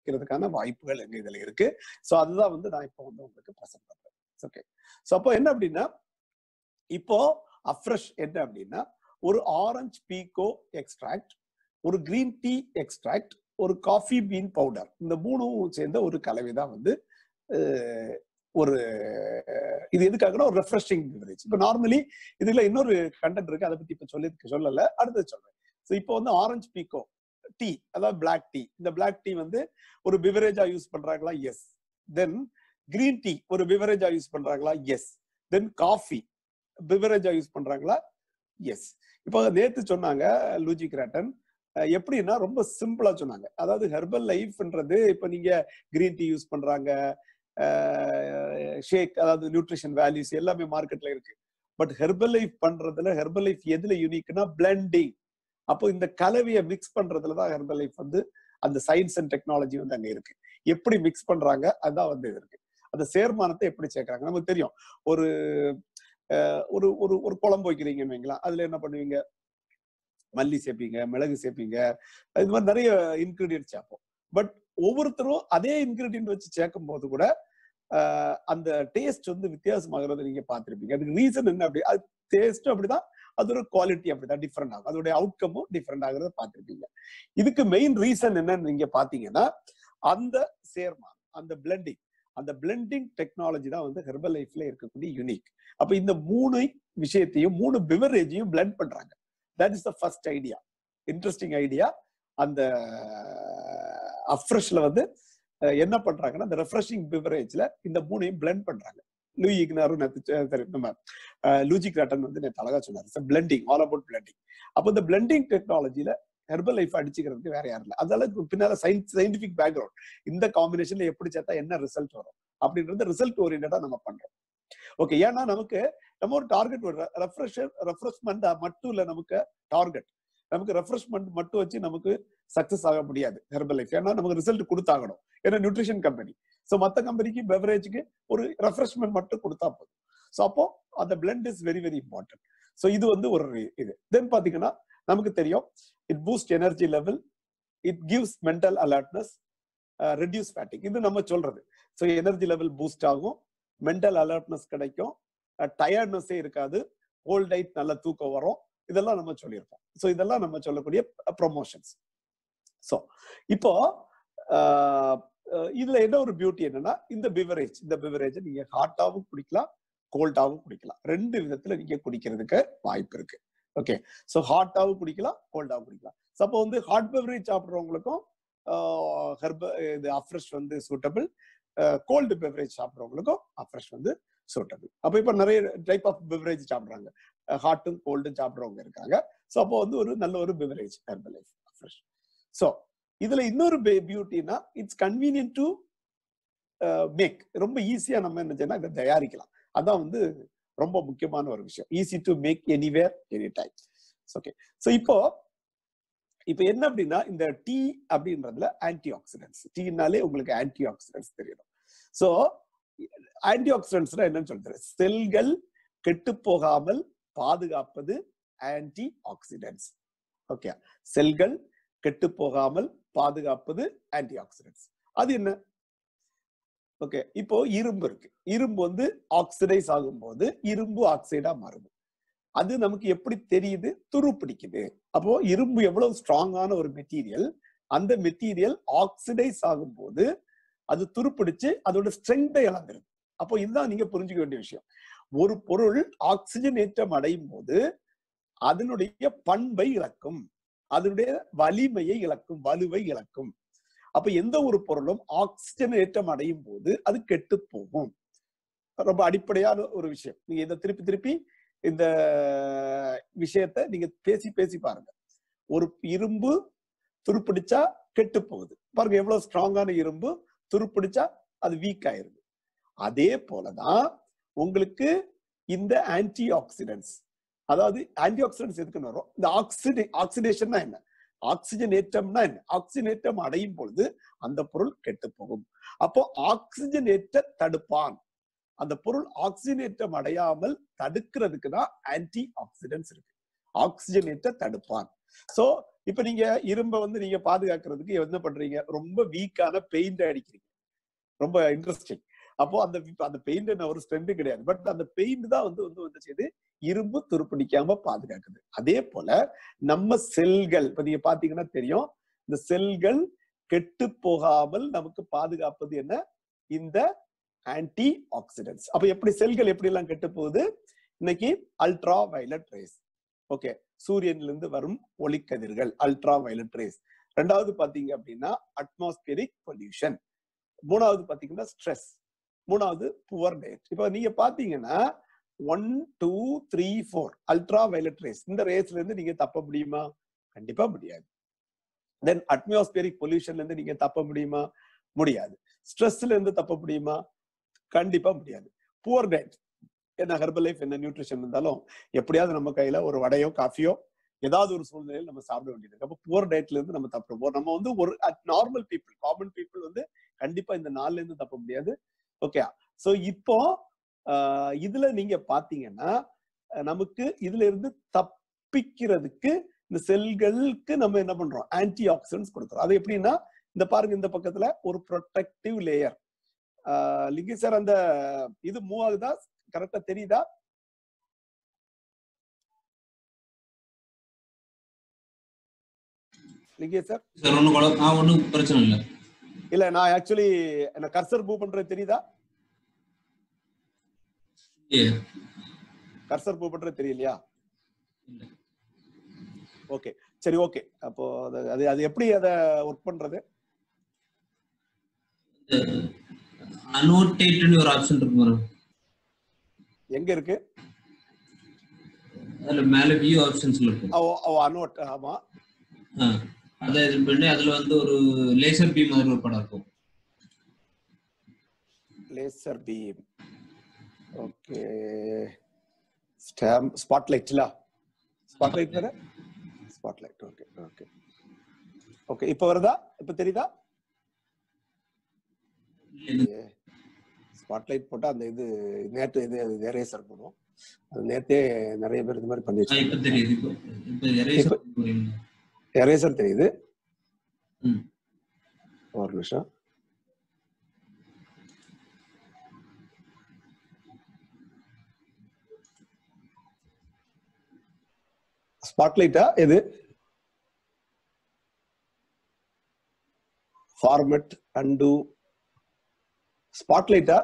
வைக்கிறதுக்கான வாய்ப்புகள் எங்க இதுல இருக்கு ஸோ அதுதான் வந்து நான் இப்போ வந்து உங்களுக்கு ப்ரெசென்ட் பண்றேன் ஓகே ஸோ அப்போ என்ன அப்படின்னா இப்போ அஃப்ரெஷ் என்ன அப்படின்னா ஒரு ஆரஞ்சு பீகோ எக்ஸ்ட்ராக்ட் ஒரு கிரீன் டீ எக்ஸ்ட்ராக்ட் ஒரு காஃபி பீன் பவுடர் இந்த மூணும் சேர்ந்த ஒரு கலவை தான் வந்து அஹ், ஒரு இது எதுக்காகனா ஒரு ரெஃப்ரெஷிங் பிவரேஜ் இப்போ நார்மலி இதுல இன்னொரு கண்டென்ட் இருக்கு அதை பத்தி இப்ப சொல்லி சொல்லல அடுத்தது சொல்றேன் ஸோ இப்போ வந்து ஆரஞ்சு பீக்கோ டீ அதாவது பிளாக் டீ இந்த பிளாக் டீ வந்து ஒரு பிவரேஜா யூஸ் பண்றாங்களா எஸ் தென் கிரீன் டீ ஒரு பிவரேஜா யூஸ் பண்றாங்களா எஸ் தென் காஃபி பிவரேஜா யூஸ் பண்றாங்களா எஸ் இப்போ நேத்து சொன்னாங்க லூஜி கிராட்டன் அஹ் எப்படின்னா ரொம்ப சிம்பிளா சொன்னாங்க அதாவது ஹெர்பல் லைஃப்ன்றது இப்போ நீங்க கிரீன் டீ யூஸ் பண்றாங்க ஷேக் அதாவது நியூட்ரிஷன் வேல்யூஸ் எல்லாமே மார்க்கெட்ல இருக்கு பட் ஹெர்பல் லைஃப் பண்றதுல ஹெர்பல் லைஃப் எதுல யூனிக்னா பிளெண்டிங் அப்போ இந்த கலவையை மிக்ஸ் பண்றதுல தான் ஹெர்பல் லைஃப் வந்து அந்த சயின்ஸ் அண்ட் டெக்னாலஜி வந்து அங்க இருக்கு எப்படி மிக்ஸ் பண்றாங்க அதான் வந்து இது இருக்கு அந்த சேர்மானத்தை எப்படி சேர்க்கறாங்க நமக்கு தெரியும் ஒரு அஹ், ஒரு ஒரு ஒரு குழம்பு வைக்கிறீங்கன்னு வைங்களேன் அதுல என்ன பண்ணுவீங்க மல்லி சேர்ப்பீங்க மிளகு சேர்ப்பீங்க இது மாதிரி நிறைய இன்கிரீடியன்ட் சேர்ப்போம் பட் ஒவ்வொருத்தரும் அதே இன்கிரீடியன்ட் வச்சு சேர்க்கும் போது கூட ஆஹ் அந்த டேஸ்ட் வந்து வித்தியாசமாகிறது நீங்க பார்த்திருப்பீங்க அதுக்கு ரீசன் என்ன அப்படி அது டேஸ்ட் அப்படிதான் அதோட குவாலிட்டி அப்படிதான் டிஃப்ரெண்ட் ஆகும் அதோட அவுட்கமும் டிஃப்ரெண்ட் ஆகுறத பார்த்திருப்பீங்க இதுக்கு மெயின் ரீசன் என்னன்னு நீங்க பாத்தீங்கன்னா அந்த சேர்மான் அந்த பிளெண்டிங் அந்த பிளெண்டிங் டெக்னாலஜி தான் வந்து ஹெர்பல் லைஃப்ல இருக்கக்கூடிய யூனிக் அப்ப இந்த மூணு விஷயத்தையும் மூணு பிவரேஜையும் பிளெண்ட் பண்றாங்க that is the first idea interesting idea அந்த அஃப்ரெஷ்ல வந்து அஹ், என்ன பண்றாங்கன்னா அந்த ரெஃப்ரெஷிங் பிவரேஜ்ல இந்த மூணையும் பிளெண்ட் பண்றாங்க லூயி இக்னாரும் நேத்து சொ- சரி, நம்ம அஹ், லூஜி கிராட்டன் வந்து நேற்று அழகா சொன்னார் பிளெண்டிங் ஆல் அபவுட் பிளெண்டிங் அப்போ இந்த பிளெண்டிங் டெக்னாலஜில ஹெர்பல் லைஃப் அடிச்சுக்கிறதுக்கு வேற யாரும் இல்லை அதனால இதுக்கு பின்னால சயின்ஸ் சயின்டிபிக் பேக்ரவுண்ட் இந்த காம்பினேஷன்ல எப்படி சேர்த்தா என்ன ரிசல்ட் வரும் அப்படின்றது ரிசல்ட் ஓரியன்டா நம்ம பண்றோம் ஓகே ஏன்னா நமக்கு நம்ம ஒரு டார்கெட் ஒரு ரெஃப்ரெஷர் ரெஃப்ரெஷ்மெண்ட் மட்டும் இல்ல நமக்கு டார்கெட் நமக்கு ரெஃப்ரெஷ்மெண்ட் மட்டும் வச்சு நமக்கு சக்சஸ் ஆக முடியாது ஹெர்பல் லைஃப் ஏன்னா நமக்கு ரிசல்ட் கொடுத்தாகணும் ஏன்னா நியூட்ரிஷன் கம்பெனி ஸோ மற்ற கம்பெனிக்கு பெவரேஜ்க்கு ஒரு ரெஃப்ரெஷ்மெண்ட் மட்டும் கொடுத்தா போதும் ஸோ அப்போ அந்த blend is very very important so இது வந்து ஒரு இது தென் பாத்தீங்கன்னா நமக்கு தெரியும் it boost energy level it gives mental alertness reduce fatigue இது நம்ம சொல்றது ஸோ எனர்ஜி லெவல் பூஸ்ட் ஆகும் மென்டல் அலர்ட்னஸ் கிடைக்கும் டயர்ட்னஸே இருக்காது ஹோல் நைட் நல்ல தூக்கம் வரும் இதெல்லாம் நம்ம சொல்லியிருப்போம் ஸோ இதெல்லாம் நம்ம சொல்லக்கூடிய ப்ரொமோஷன்ஸ் ஸோ இப்போ ஆஹ், அஹ், இதுல என்ன ஒரு பியூட்டி என்னன்னா இந்த பிவரேஜ் இந்த பிவரேஜ் நீங்க ஹாட்டாவும் குடிக்கலாம் கோல்டாவும் குடிக்கலாம் ரெண்டு விதத்துல நீங்க குடிக்கிறதுக்கு வாய்ப்பு இருக்கு ஓகே ஸோ ஹாட்டாவும் குடிக்கலாம் கோல்டாவும் குடிக்கலாம் ஸோ அப்போ வந்து ஹாட் பெவரேஜ் சாப்பிட்றவங்களுக்கும் ஹெர்ப இது அஃப்ரெஷ் வந்து சூட்டபிள் கோல்டு பெவரேஜ் சாப்பிட்றவங்களுக்கும் அஃப்ரெஷ் வந்து சூட்டபிள் அப்போ இப்போ நிறைய டைப் ஆஃப் பெவரேஜ் சாப்பிட்றாங்க ஹாட்டும் கோல்டும் சாப்பிட்றவங்க இருக்காங்க ஸோ அப்போ வந்து ஒரு நல்ல ஒரு beverage Herbalife fresh so இதுல இன்னொரு பியூட்டினா இட்ஸ் கன்வீனியன்ட் டு மேக் ரொம்ப ஈஸியா நம்ம என்ன செய்யலாம் இதை தயாரிக்கலாம் அதான் வந்து ரொம்ப முக்கியமான ஒரு விஷயம் easy to make anywhere any time okay so இப்போ இப்போ என்ன அப்படின்னா இந்த டீ அப்படின்றதுல ஆன்டி ஆக்சிடென்ட்ஸ் டீனாலே உங்களுக்கு ஆன்டி ஆக்சிடென்ட்ஸ் தெரியணும் ஸோ ஆன்டி ஆக்சிடென்ட்ஸ்னா என்னன்னு சொல்றது செல்கள் கெட்டு போகாமல் பாதுகாப்பது ஆன்டி ஆக்சிடென்ட்ஸ் ஓகே செல்கள் கெட்டு போகாமல் பாதுகாப்பது ஆன்டி ஆக்சிடென்ட்ஸ் அது என்ன ஓகே இப்போ இரும்பு இருக்கு இரும்பு வந்து ஆக்சிடைஸ் ஆகும்போது இரும்பு ஆக்சைடா மாறுது அது நமக்கு எப்படி தெரியுது துரு பிடிக்குது அப்போ இரும்பு எவ்வளவு ஸ்ட்ராங்கான ஒரு மெட்டீரியல் அந்த மெட்டீரியல் ஆக்சிடைஸ் ஆகும்போது அது துருப்பிடிச்சு அதோட ஸ்ட்ரென்த்தை இழந்துருது அப்போ இதுதான் நீங்க புரிஞ்சுக்க வேண்டிய விஷயம் ஒரு பொருள் ஆக்சிஜனேற்றம் அடையும் போது அதனுடைய பண்பை இழக்கும் அதனுடைய வலிமையை இழக்கும் வலுவை இழக்கும் அப்ப எந்த ஒரு பொருளும் ஆக்சிஜன் ஏற்றம் அடையும் போது அது கெட்டு போகும் ரொம்ப அடிப்படையான ஒரு விஷயம் நீங்க இதை திருப்பி திருப்பி இந்த விஷயத்த நீங்க பேசி பேசி பாருங்க ஒரு இரும்பு துருப்பிடிச்சா கெட்டு போகுது பாருங்க எவ்வளவு ஸ்ட்ராங்கான இரும்பு துருப்பிடிச்சா அது வீக் ஆயிருது அதே போலதான் உங்களுக்கு இந்த ஆன்டி ஆக்சிடென்ட்ஸ் அதாவது ஆன்டி ஆக்சிடென்ட்ஸ் எதுக்குன்னு வரும் இந்த ஆக்சிடே ஆக்சிடேஷன்னா என்ன ஆக்சிஜன் ஏற்றம்னா என்ன ஆக்சிஜன் ஏற்றம் அடையும் பொழுது அந்த பொருள் கெட்டு போகும் அப்போ ஆக்சிஜன் ஏற்ற தடுப்பான் அந்த பொருள் ஆக்சிஜன் ஏற்றம் அடையாமல் தடுக்கிறதுக்கு தான் ஆன்டி ஆக்சிடென்ட்ஸ் இருக்கு ஆக்சிஜன் ஏற்ற தடுப்பான் சோ இப்ப நீங்க இரும்ப வந்து நீங்க பாதுகாக்கிறதுக்கு என்ன பண்றீங்க ரொம்ப வீக்கான பெயிண்ட் அடிக்கிறீங்க ரொம்ப இன்ட்ரெஸ்டிங் அப்போ அந்த அந்த பெயிண்ட் ஒரு ஸ்ட்ரென்த் கிடையாது பட் அந்த பெயிண்ட் தான் வந்து வந்து வந்து செய்து இரும்பு துருப்பிடிக்காம பாதுகாக்குது அதே போல நம்ம செல்கள் இப்ப நீங்க பாத்தீங்கன்னா தெரியும் இந்த செல்கள் கெட்டு போகாமல் நமக்கு பாதுகாப்பது என்ன இந்த ஆன்டி ஆக்சிடென்ட்ஸ் அப்ப எப்படி செல்கள் எப்படி எல்லாம் கெட்டு போகுது இன்னைக்கு அல்ட்ரா வயலட் ரேஸ் ஓகே சூரியன்ல இருந்து வரும் ஒளிக்கதிர்கள் அல்ட்ரா வயலட் ரேஸ் ரெண்டாவது பாத்தீங்க அப்படின்னா அட்மாஸ்பியரிக் பொல்யூஷன் மூணாவது பாத்தீங்கன்னா ஸ்ட்ரெஸ் மூணாவது புவர் டயட் இப்ப நீங்க பாத்தீங்கன்னா one two three four ultraviolet rays இந்த ரேஸ்ல இருந்து நீங்க தப்ப முடியுமா கண்டிப்பா முடியாது தென் அட்மாஸ்பியரிக் பொல்யூஷன்ல இருந்து நீங்க தப்ப முடியுமா முடியாது ஸ்ட்ரெஸ்ல இருந்து தப்ப முடியுமா கண்டிப்பா முடியாது புவர் டயட் என்ன ஹெர்பல் லைஃப் என்ன நியூட்ரிஷன் இருந்தாலும் எப்படியாவது நம்ம கையில ஒரு வடையோ காஃபியோ ஏதாவது ஒரு சூழ்நிலையில் நம்ம சாப்பிட வேண்டியது இருக்கு அப்போ புவர் டயட்ல இருந்து நம்ம தப்புறோம் நம்ம வந்து ஒரு நார்மல் பீப்புள் காமன் பீப்புள் வந்து கண்டிப்பா இந்த நாள்ல இருந்து தப்ப முடியாது ஓகே சோ இப்போ ஆஹ் இதுல நீங்க பாத்தீங்கன்னா நமக்கு இதுல இருந்து தப்பிக்கிறதுக்கு இந்த செல்களுக்கு நம்ம என்ன பண்றோம் ஆன்டி ஆக்சிடென்ட்ஸ் கொடுக்குறோம் அது எப்படின்னா இந்த பாருங்க இந்த பக்கத்துல ஒரு ப்ரொடெக்டிவ் லேயர் லிங்கி சார் அந்த இது மூவ் ஆகுதா கரெக்டா தெரியுதா லிங்கே சார் சார் ஒன்றும் குழப்பம் நான் ஒன்றும் பிரச்சனை இல்லை இல்ல நான் ஆக்சுவலி என்ன கர்சர் மூவ் பண்றது தெரியுதா ஏ கர்சர் மூவ் பண்றது தெரியலையா இல்ல. ஓகே சரி ஓகே அப்போ அது- அது அது எப்படி அதை ஒர்க் பண்றது அனோட்டேட்னு ஒரு ஆப்ஷன் இருக்கு பாருங்க எங்க இருக்கு அதுல மேல வியூ ஆப்ஷன்ஸ்ல இருக்கும் ஓ ஓ அனோட் ஆமா ஆ, அதை இது பண்ணி அதுல வந்து ஒரு லேசர் பீம் மாதிரி ஒரு படம் இருக்கும் லேசர் பீம் ஓகே ஸ்டாம் ஸ்பாட்லைட்ல ஸ்பாட்லைட் வேற ஸ்பாட்லைட் ஓகே ஓகே ஓகே இப்போ வருதா இப்போ தெரியுதா ஸ்பாட்லைட் போட்டா அந்த இது நேற்று இது அது எரேசர் போடும் அது நேத்தே நிறைய பேர் இது மாதிரி பண்ணி ஆ, இப்ப வச்சிருக்காங்க தெரியுது இப்போ இப்ப எரேசர் எரேசர் தெரியுது ம். ஒரு நிமிஷம் ஸ்பாட்லைட்டா எது ஃபார்மெட் அண்டு ஸ்பாட்லைட்டா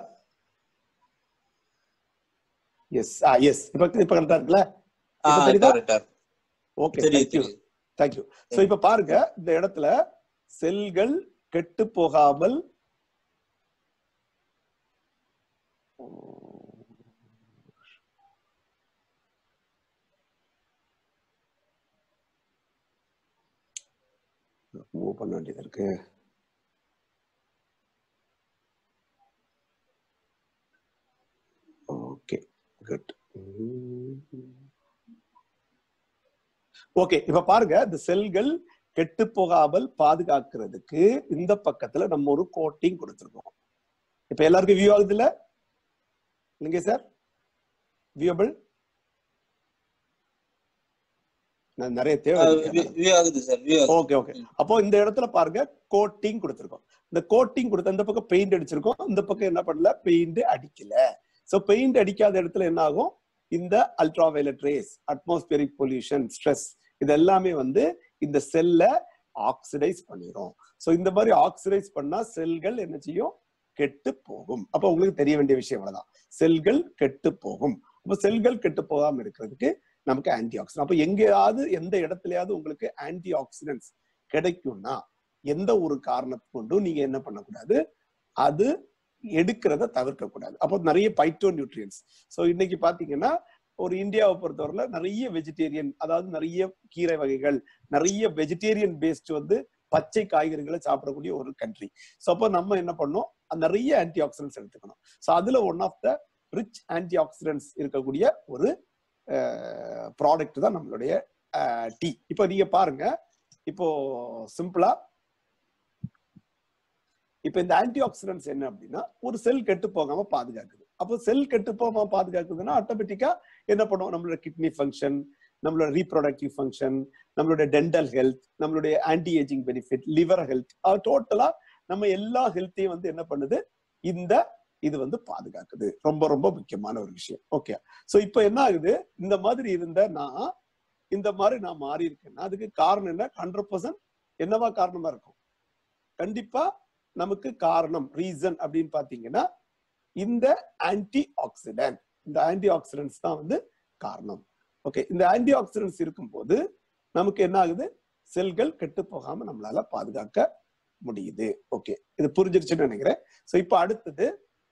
எஸ் ஆ எஸ் இப்ப இப்ப கரெக்டா இருக்குல்ல ஆ, இப்ப தெரியுதா correct ஆ. ஓகே தெரியுது, தேங்க்யூ தெரியுது. தேங்க்யூ சோ இப்ப பாருங்க இந்த இடத்துல செல்கள் கெட்டு போகாமல் மூவ் பண்ண வேண்டியது இருக்கு ஓகே குட் ஓகே இப்ப பாருங்க இந்த செல்கள் கெட்டு போகாமல் பாதுகாக்கிறதுக்கு இந்த பக்கத்துல நம்ம ஒரு கோட்டிங் கொடுத்திருக்கோம் இப்ப எல்லாருக்கும் வியூ ஆகுது இல்ல இல்லைங்க சார் வியூபிள் நிறைய ஆ, தேவை இருக்கு. view- view ஆகுது சார் view ஆகுது. ஓகே ஓகே அப்போ இந்த இடத்துல பாருங்க கோட்டிங் கொடுத்திருக்கோம் இந்த கோட்டிங் கொடுத்த இந்த பக்கம் பெயிண்ட் அடிச்சிருக்கோம் இந்த பக்கம் என்ன பண்ணல பெயிண்ட் அடிக்கல சோ பெயிண்ட் அடிக்காத இடத்துல என்ன ஆகும் இந்த ultraviolet rays atmospheric pollution stress இது எல்லாமே வந்து இந்த செல்ல ஆக்சிடைஸ் பண்ணிரும் சோ இந்த மாதிரி ஆக்சிடைஸ் பண்ணா செல்கள் என்ன செய்யும் கெட்டு போகும் அப்ப உங்களுக்கு தெரிய வேண்டிய விஷயம் அவ்வளவுதான் செல்கள் கெட்டு போகும் அப்ப செல்கள் கெட்டு போகாம இருக்கிறதுக்கு நமக்கு ஆன்டி ஆக்சிடென்ட் அப்ப எங்கேயாவது எந்த இடத்துலயாவது உங்களுக்கு ஆன்டி ஆக்சிடென்ட்ஸ் கிடைக்கும்னா எந்த ஒரு காரணத்தை கொண்டும் நீங்க என்ன பண்ணக்கூடாது அது எடுக்கிறத தவிர்க்க கூடாது அப்போ நிறைய பைட்டோ நியூட்ரியன்ஸ் ஸோ இன்னைக்கு பாத்தீங்கன்னா ஒரு இந்தியாவை பொறுத்தவரையில நிறைய வெஜிடேரியன் அதாவது நிறைய கீரை வகைகள் நிறைய வெஜிடேரியன் பேஸ்ட் வந்து பச்சை காய்கறிகளை சாப்பிடக்கூடிய ஒரு கண்ட்ரி ஸோ அப்போ நம்ம என்ன பண்ணோம் நிறைய ஆன்டி ஆக்சிடென்ட்ஸ் எடுத்துக்கணும் ஸோ அதுல one of the rich antioxidants இருக்கக்கூடிய ஒரு ப்ராடக்ட் தான் நம்மளுடைய டீ இப்போ நீங்க பாருங்க இப்போ சிம்பிளா இப்ப இந்த ஆன்டி ஆக்சிடென்ட்ஸ் என்ன அப்படின்னா ஒரு செல் கெட்டு போகாம பாதுகாக்குது அப்போ செல் கெட்டு போகாம பாதுகாக்குதுன்னா ஆட்டோமேட்டிக்கா என்ன பண்ணுவோம் நம்மளோட கிட்னி ஃபங்க்ஷன் நம்மளோட ரீப்ரொடக்டிவ் ஃபங்க்ஷன் நம்மளுடைய டென்டல் ஹெல்த் நம்மளுடைய anti ageing benefit liver health டோட்டலா நம்ம எல்லா ஹெல்த்தையும் வந்து என்ன பண்ணுது இந்த இது வந்து பாதுகாக்குது ரொம்ப ரொம்ப முக்கியமான ஒரு விஷயம் ஓகே சோ இப்போ என்ன ஆகுது இந்த மாதிரி இருந்த நான் இந்த மாதிரி நான் மாறி இருக்கேன்னா அதுக்கு காரணம் என்ன ஹண்ட்ரட் பர்சன்ட் என்னவா காரணமா இருக்கும் கண்டிப்பா நமக்கு காரணம் ரீசன் அப்படின்னு பாத்தீங்கன்னா இந்த ஆன்டி ஆக்சிடென்ட் இந்த ஆன்டி ஆக்சிடென்ட்ஸ் தான் வந்து காரணம் ஓகே இந்த ஆன்டி ஆக்சிடென்ட்ஸ் இருக்கும்போது நமக்கு என்ன ஆகுது செல்கள் கெட்டு போகாம நம்மளால பாதுகாக்க முடியுது ஓகே இது புரிஞ்சிருச்சுன்னு நினைக்கிறேன் சோ இப்போ அடுத்தது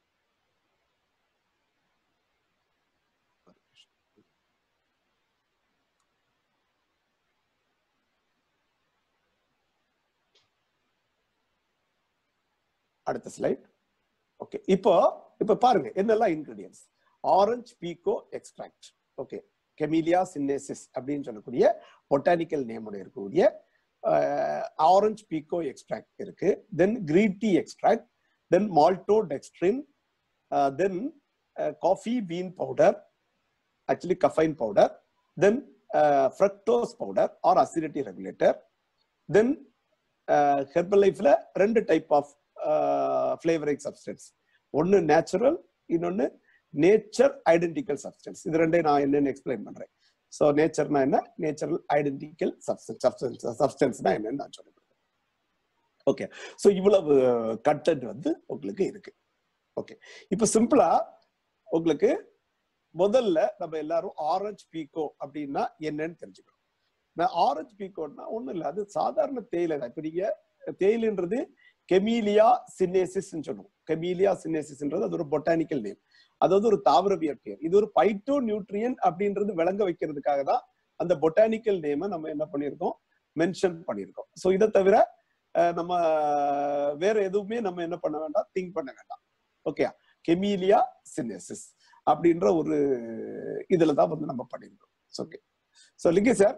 அடுத்த ஸ்லைட் ஓகே இப்போ இப்போ பாருங்க என்னெல்லாம் ingredients orange pekoe extract okay camellia sinensis அப்படின்னு சொல்லக்கூடிய பொட்டானிக்கல் நேமோட இருக்கக்கூடிய ஆரஞ்சு பீகோ எக்ஸ்ட்ராக்ட் இருக்கு then green tea extract then maltodextrin then coffee bean powder actually caffeine powder then fructose powder or acidity regulator then ஹெர்பல் லைஃப்ல ரெண்டு type of flavouring substance ஒன்னு natural இன்னொன்னு நேச்சர் ஐடென்டிக்கல் சப்ஸ்டன்ஸ் இது ரெண்டையும் நான் என்னன்னு எக்ஸ்பிளைன் பண்றேன் ஸோ நேச்சர்னா என்ன நேச்சுரல் ஐடென்டிக்கல் சப்ஸ்டன்ஸ் சப்ஸ்டன்ஸ் சப்ஸ்டன்ஸ்னா என்னன்னு நான் சொல்லிக் கொடுக்குறேன் ஓகே ஸோ இவ்வளவு கண்டென்ட் வந்து உங்களுக்கு இருக்கு ஓகே இப்போ சிம்பிளா உங்களுக்கு முதல்ல நம்ம எல்லாரும் ஆரஞ்சு பீக்கோ அப்படின்னா என்னன்னு தெரிஞ்சுக்கணும் நான் ஆரஞ்சு பீக்கோன்னா ஒண்ணும் இல்லை அது சாதாரண தேயிலை தான் இப்போ நீங்க தேயிலைன்றது கெமீலியா சின்னேசிஸ் சொல்லுவோம் கெமீலியா சின்னேசிஸ்ன்றது அது ஒரு பொட்டானிக்கல் நேம் அதாவது ஒரு தாவரவியல் பெயர் இது ஒரு பைட்டோ நியூட்ரியன் அப்படின்றது விளங்க வைக்கிறதுக்காக தான் அந்த பொட்டானிக்கல் நேமை நம்ம என்ன பண்ணியிருக்கோம் மென்ஷன் பண்ணியிருக்கோம் ஸோ இதை தவிர நம்ம வேற எதுவுமே நம்ம என்ன பண்ண வேண்டாம் திங்க் பண்ண வேண்டாம் ஓகே கெமீலியா சின்னேசிஸ் அப்படின்ற ஒரு இதுல தான் வந்து நம்ம பண்ணியிருக்கோம் ஓகே ஸோ லிங்கே சார்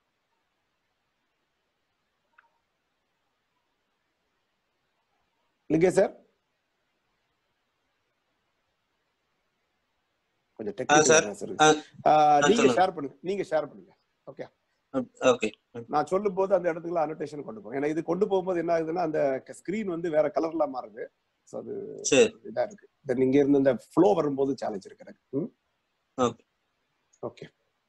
லிங்கே சார் கொஞ்சம் டெக்னிக்கல் நீங்க ஷேர் பண்ணுங்க நீங்க ஷேர் பண்ணுங்க ஓகே ஓகே நான் சொல்லும் போது அந்த இடத்துக்குள்ள அனோட்டேஷன் கொண்டு போகும் ஏன்னா இது கொண்டு போகும்போது என்ன ஆகுதுன்னா அந்த ஸ்கிரீன் வந்து வேற கலர்ல மாறுது ஸோ அது இதா இருக்கு தென் இங்க இருந்து இந்த ஃப்ளோ வரும்போது சேலஞ்ச் இருக்கு எனக்கு ஓகே ஓகே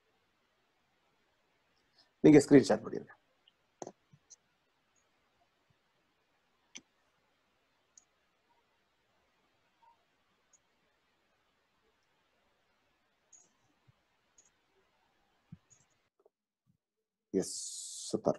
நீங்க ஸ்கிரீன் ஷேர் பண்ணிருங்க yes super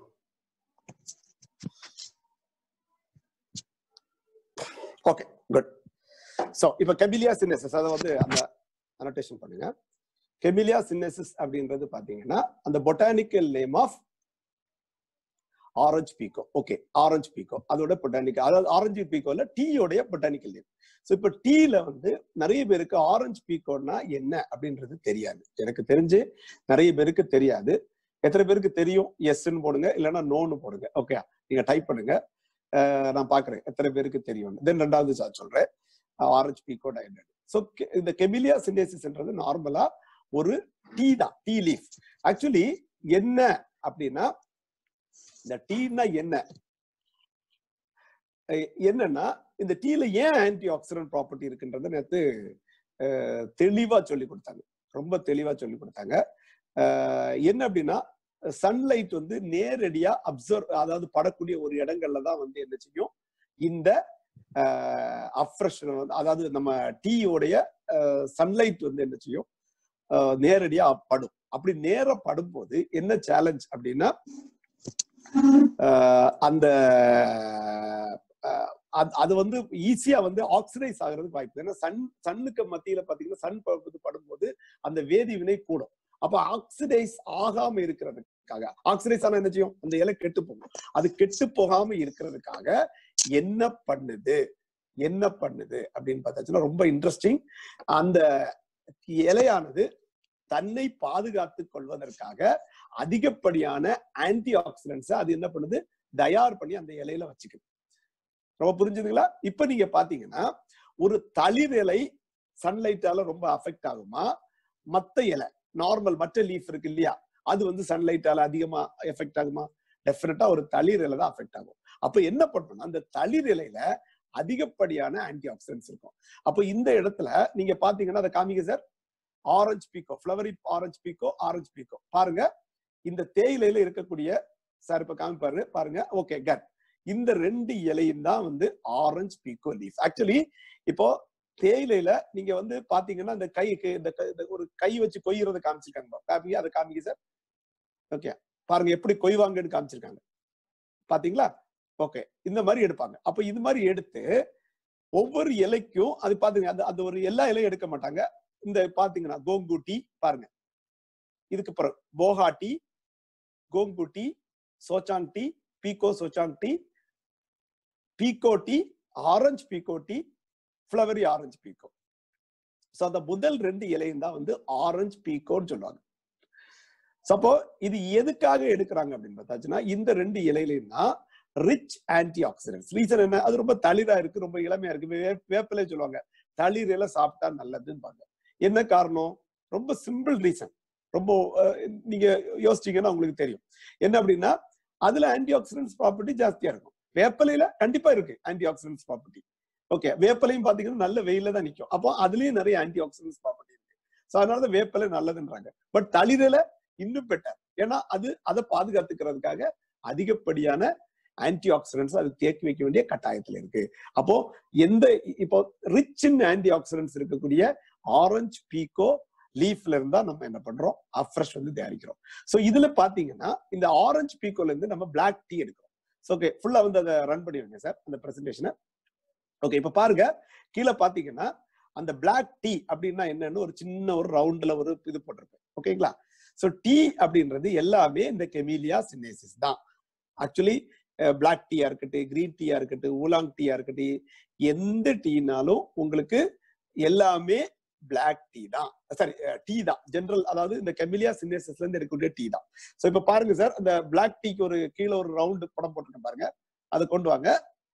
okay good so இப்போ கெமிலியா சின்னசிஸ் அதை வந்து அந்த அனோட்டேஷன் பண்ணுங்க கெமிலியா சின்னசிஸ் அப்படின்றது பாத்தீங்கன்னா அந்த botanical name of orange pekoe okay orange pekoe அதோட பொட்டானிக்கல் அதாவது ஆரஞ்சு பீக்கோல டீயோடைய பொட்டானிக்கல் நேம் ஸோ இப்போ டீல வந்து நிறைய பேருக்கு ஆரஞ்சு பீக்கோன்னா என்ன அப்படின்றது தெரியாது எனக்கு தெரிஞ்சு நிறைய பேருக்கு தெரியாது எத்தனை பேருக்கு தெரியும் எஸ்ன்னு போடுங்க இல்லைன்னா நோன்னு போடுங்க ஓகே நீங்க டைப் பண்ணுங்க நான் பாக்குறேன் எத்தனை பேருக்கு தெரியும் தென் ரெண்டாவது சார் சொல்றேன் ஆரஞ்சு பீக்கோ டயட் ஸோ இந்த கெமிலியா சிண்டேசிஸ்ன்றது நார்மலா ஒரு டீ தான் டீ லீஃப் ஆக்சுவலி என்ன அப்படின்னா இந்த டீனா என்ன என்னன்னா இந்த டீல ஏன் ஆன்டி ஆக்சிடென்ட் ப்ராப்பர்ட்டி இருக்குன்றத நேற்று தெளிவா சொல்லி கொடுத்தாங்க ரொம்ப தெளிவா சொல்லி கொடுத்தாங்க என்ன அப்படின்னா சன்லைட் வந்து நேரடியா அப்சர்வ் அதாவது படக்கூடிய ஒரு இடங்கள்ல தான் வந்து என்ன செய்யும் இந்த அப்ரெஷன் வந்து அதாவது நம்ம டீயோடைய சன்லைட் வந்து என்ன செய்யும் நேரடியா படும் அப்படி நேர படும்போது என்ன சேலஞ்ச் அப்படின்னா அந்த அது வந்து ஈஸியா வந்து ஆக்சிடைஸ் ஆகுறதுக்கு வாய்ப்பு ஏன்னா சன் சன்னுக்கு மத்தியில பாத்தீங்கன்னா சன் படும்போது அந்த வேதி வினை கூடும் அப்ப ஆக்சிடைஸ் ஆகாம இருக்கிறதுக்காக ஆக்சிடைஸ் ஆனா என்ன செய்யும் அந்த இலை கெட்டு போகும் அது கெட்டு போகாம இருக்கிறதுக்காக என்ன பண்ணுது என்ன பண்ணுது அப்படின்னு பார்த்தாச்சுன்னா ரொம்ப இன்ட்ரெஸ்டிங் அந்த இலையானது தன்னை பாதுகாத்து கொள்வதற்காக அதிகப்படியான ஆன்டி ஆக்சிடென்ட்ஸ் அது என்ன பண்ணுது தயார் பண்ணி அந்த இலையில வச்சுக்குது ரொம்ப புரிஞ்சுதுங்களா இப்ப நீங்க பாத்தீங்கன்னா ஒரு தளிர் இலை சன்லைட்டால ரொம்ப அஃபெக்ட் ஆகுமா மத்த இலை நார்மல் மற்ற லீஃப் இருக்கு இல்லையா அது வந்து சன்லைட்டால அதிகமா எஃபெக்ட் ஆகுமா டெஃபினட்டா ஒரு தளிர் இலை தான் அஃபெக்ட் ஆகும் அப்ப என்ன பண்ணணும் அந்த தளிர் இலையில அதிகப்படியான ஆன்டி ஆக்சிடென்ட்ஸ் இருக்கும் அப்ப இந்த இடத்துல நீங்க பாத்தீங்கன்னா அதை காமிங்க sir orange pekoe flowery orange pekoe orange pekoe பாருங்க இந்த தேயிலையில இருக்கக்கூடிய சார் இப்ப காமிப்பாரு பாருங்க ஓகே கட் இந்த ரெண்டு இலையும் தான் வந்து ஆரஞ்சு பீக்கோ லீஃப் ஆக்சுவலி இப்போ தேயிலையில நீங்க வந்து பாத்தீங்கன்னா இந்த கைக்கு இந்த க- இந்த ஒரு கை வச்சு கொய்யறத காமிச்சிருக்காங்க காமிங்க அதை காமிங்க சார் ஓகே பாருங்க எப்படி கொய்வாங்கன்னு காமிச்சிருக்காங்க பாத்தீங்களா ஓகே இந்த மாதிரி எடுப்பாங்க அப்ப இது மாதிரி எடுத்து ஒவ்வொரு இலைக்கும் அது பாத்துங்க அந்த அந்த ஒரு எல்லா இலையும் எடுக்க மாட்டாங்க இந்த பாத்தீங்கன்னா கோங்கு டீ பாருங்க இதுக்கு பிறகு bohea tea congou tea souchong tea pekoe souchong tea pekoe tea orange pekoe tea flowery orange pekoe so அந்த முதல் ரெண்டு இலையும் தான் வந்து ஆரஞ்சு பீகோன்னு சொல்லுவாங்க ஸோ அப்போ இது எதுக்காக எடுக்கிறாங்க அப்படின்னு பார்த்தாச்சுன்னா இந்த ரெண்டு இலையிலையும் தான் ரிச் ஆன்டி ஆக்சிடென்ட்ஸ் ரீசன் என்ன அது ரொம்ப தளிரா இருக்கு ரொம்ப இளமையா இருக்கு வே- வேப்பிலை சொல்லுவாங்க தளிர் இலை சாப்பிட்டா நல்லதுன்னு என்ன காரணம் ரொம்ப சிம்பிள் ரீசன் ரொம்ப அஹ், நீங்க யோசிச்சீங்கன்னா உங்களுக்கு தெரியும் என்ன அப்படின்னா அதுல ஆன்டி ஆக்சிடென்ட்ஸ் ப்ராப்பர்ட்டி ஜாஸ்தியா இருக்கும் வேப்பிலையில கண்டிப்பா இருக்கு ஆன்டி ஆக்சிடென்ட்ஸ் ப்ராப்பர்ட்டி ஓகே வேப்பிலையும் பாத்தீங்கன்னா நல்ல வெயில தான் நிக்கும் அப்போ அதுலயும் நிறைய ஆன்டி ஆக்சிடென்ட்ஸ் ப்ராப்பர்ட்டி இருக்கு ஸோ அதனால வேப்பிலை நல்லதுன்றாங்க பட் தளிரில இன்னும் பெட்டர் ஏன்னா அது அதை பாதுகாத்துக்கிறதுக்காக அதிகப்படியான ஆன்டி ஆக்சிடென்ட்ஸ் அது தேக்கி வைக்க வேண்டிய கட்டாயத்துல இருக்கு அப்போ எந்த இப்போ ரிச் இன் ஆன்டி ஆக்சிடென்ட்ஸ் இருக்கக்கூடிய ஆரஞ்சு பீக்கோ லீஃப்ல இருந்தா நம்ம என்ன பண்றோம் அஃப்ரெஷ் வந்து தயாரிக்கிறோம் சோ இதுல பாத்தீங்கன்னா இந்த ஆரஞ்சு பீக்கோல இருந்து நம்ம பிளாக் டீ எடுக்கிறோம் ஓகே ஃபுல்லா வந்து அதை ரன் பண்ணிடுங்க சார் அந்த பிரசன்டேஷனை ஓகே இப்ப பாருங்க கீழே பாத்தீங்கன்னா அந்த பிளாக் டீ அப்படின்னா என்னன்னு ஒரு சின்ன ஒரு ரவுண்ட்ல ஒரு இது போட்டிருப்பேன் ஓகேங்களா சோ டீ அப்படின்றது எல்லாமே இந்த கெமிலியா சின்னேசிஸ் தான் ஆக்சுவலி பிளாக் டீயா இருக்கட்டும் கிரீன் டீயா இருக்கட்டும் ஊலாங் டீயா இருக்கட்டும் எந்த டீனாலும் உங்களுக்கு எல்லாமே பிளாக் டீ தான் சாரி டீ தான் ஜெனரல் அதாவது இந்த கெமிலியா சின்னேசஸ்ல இருந்து எடுக்கக்கூடிய டீ தான் சோ இப்ப பாருங்க சார் அந்த பிளாக் டீக்கு ஒரு கீழே ஒரு ரவுண்டு படம் போட்டுருக்கேன் பாருங்க அதை கொண்டு வாங்க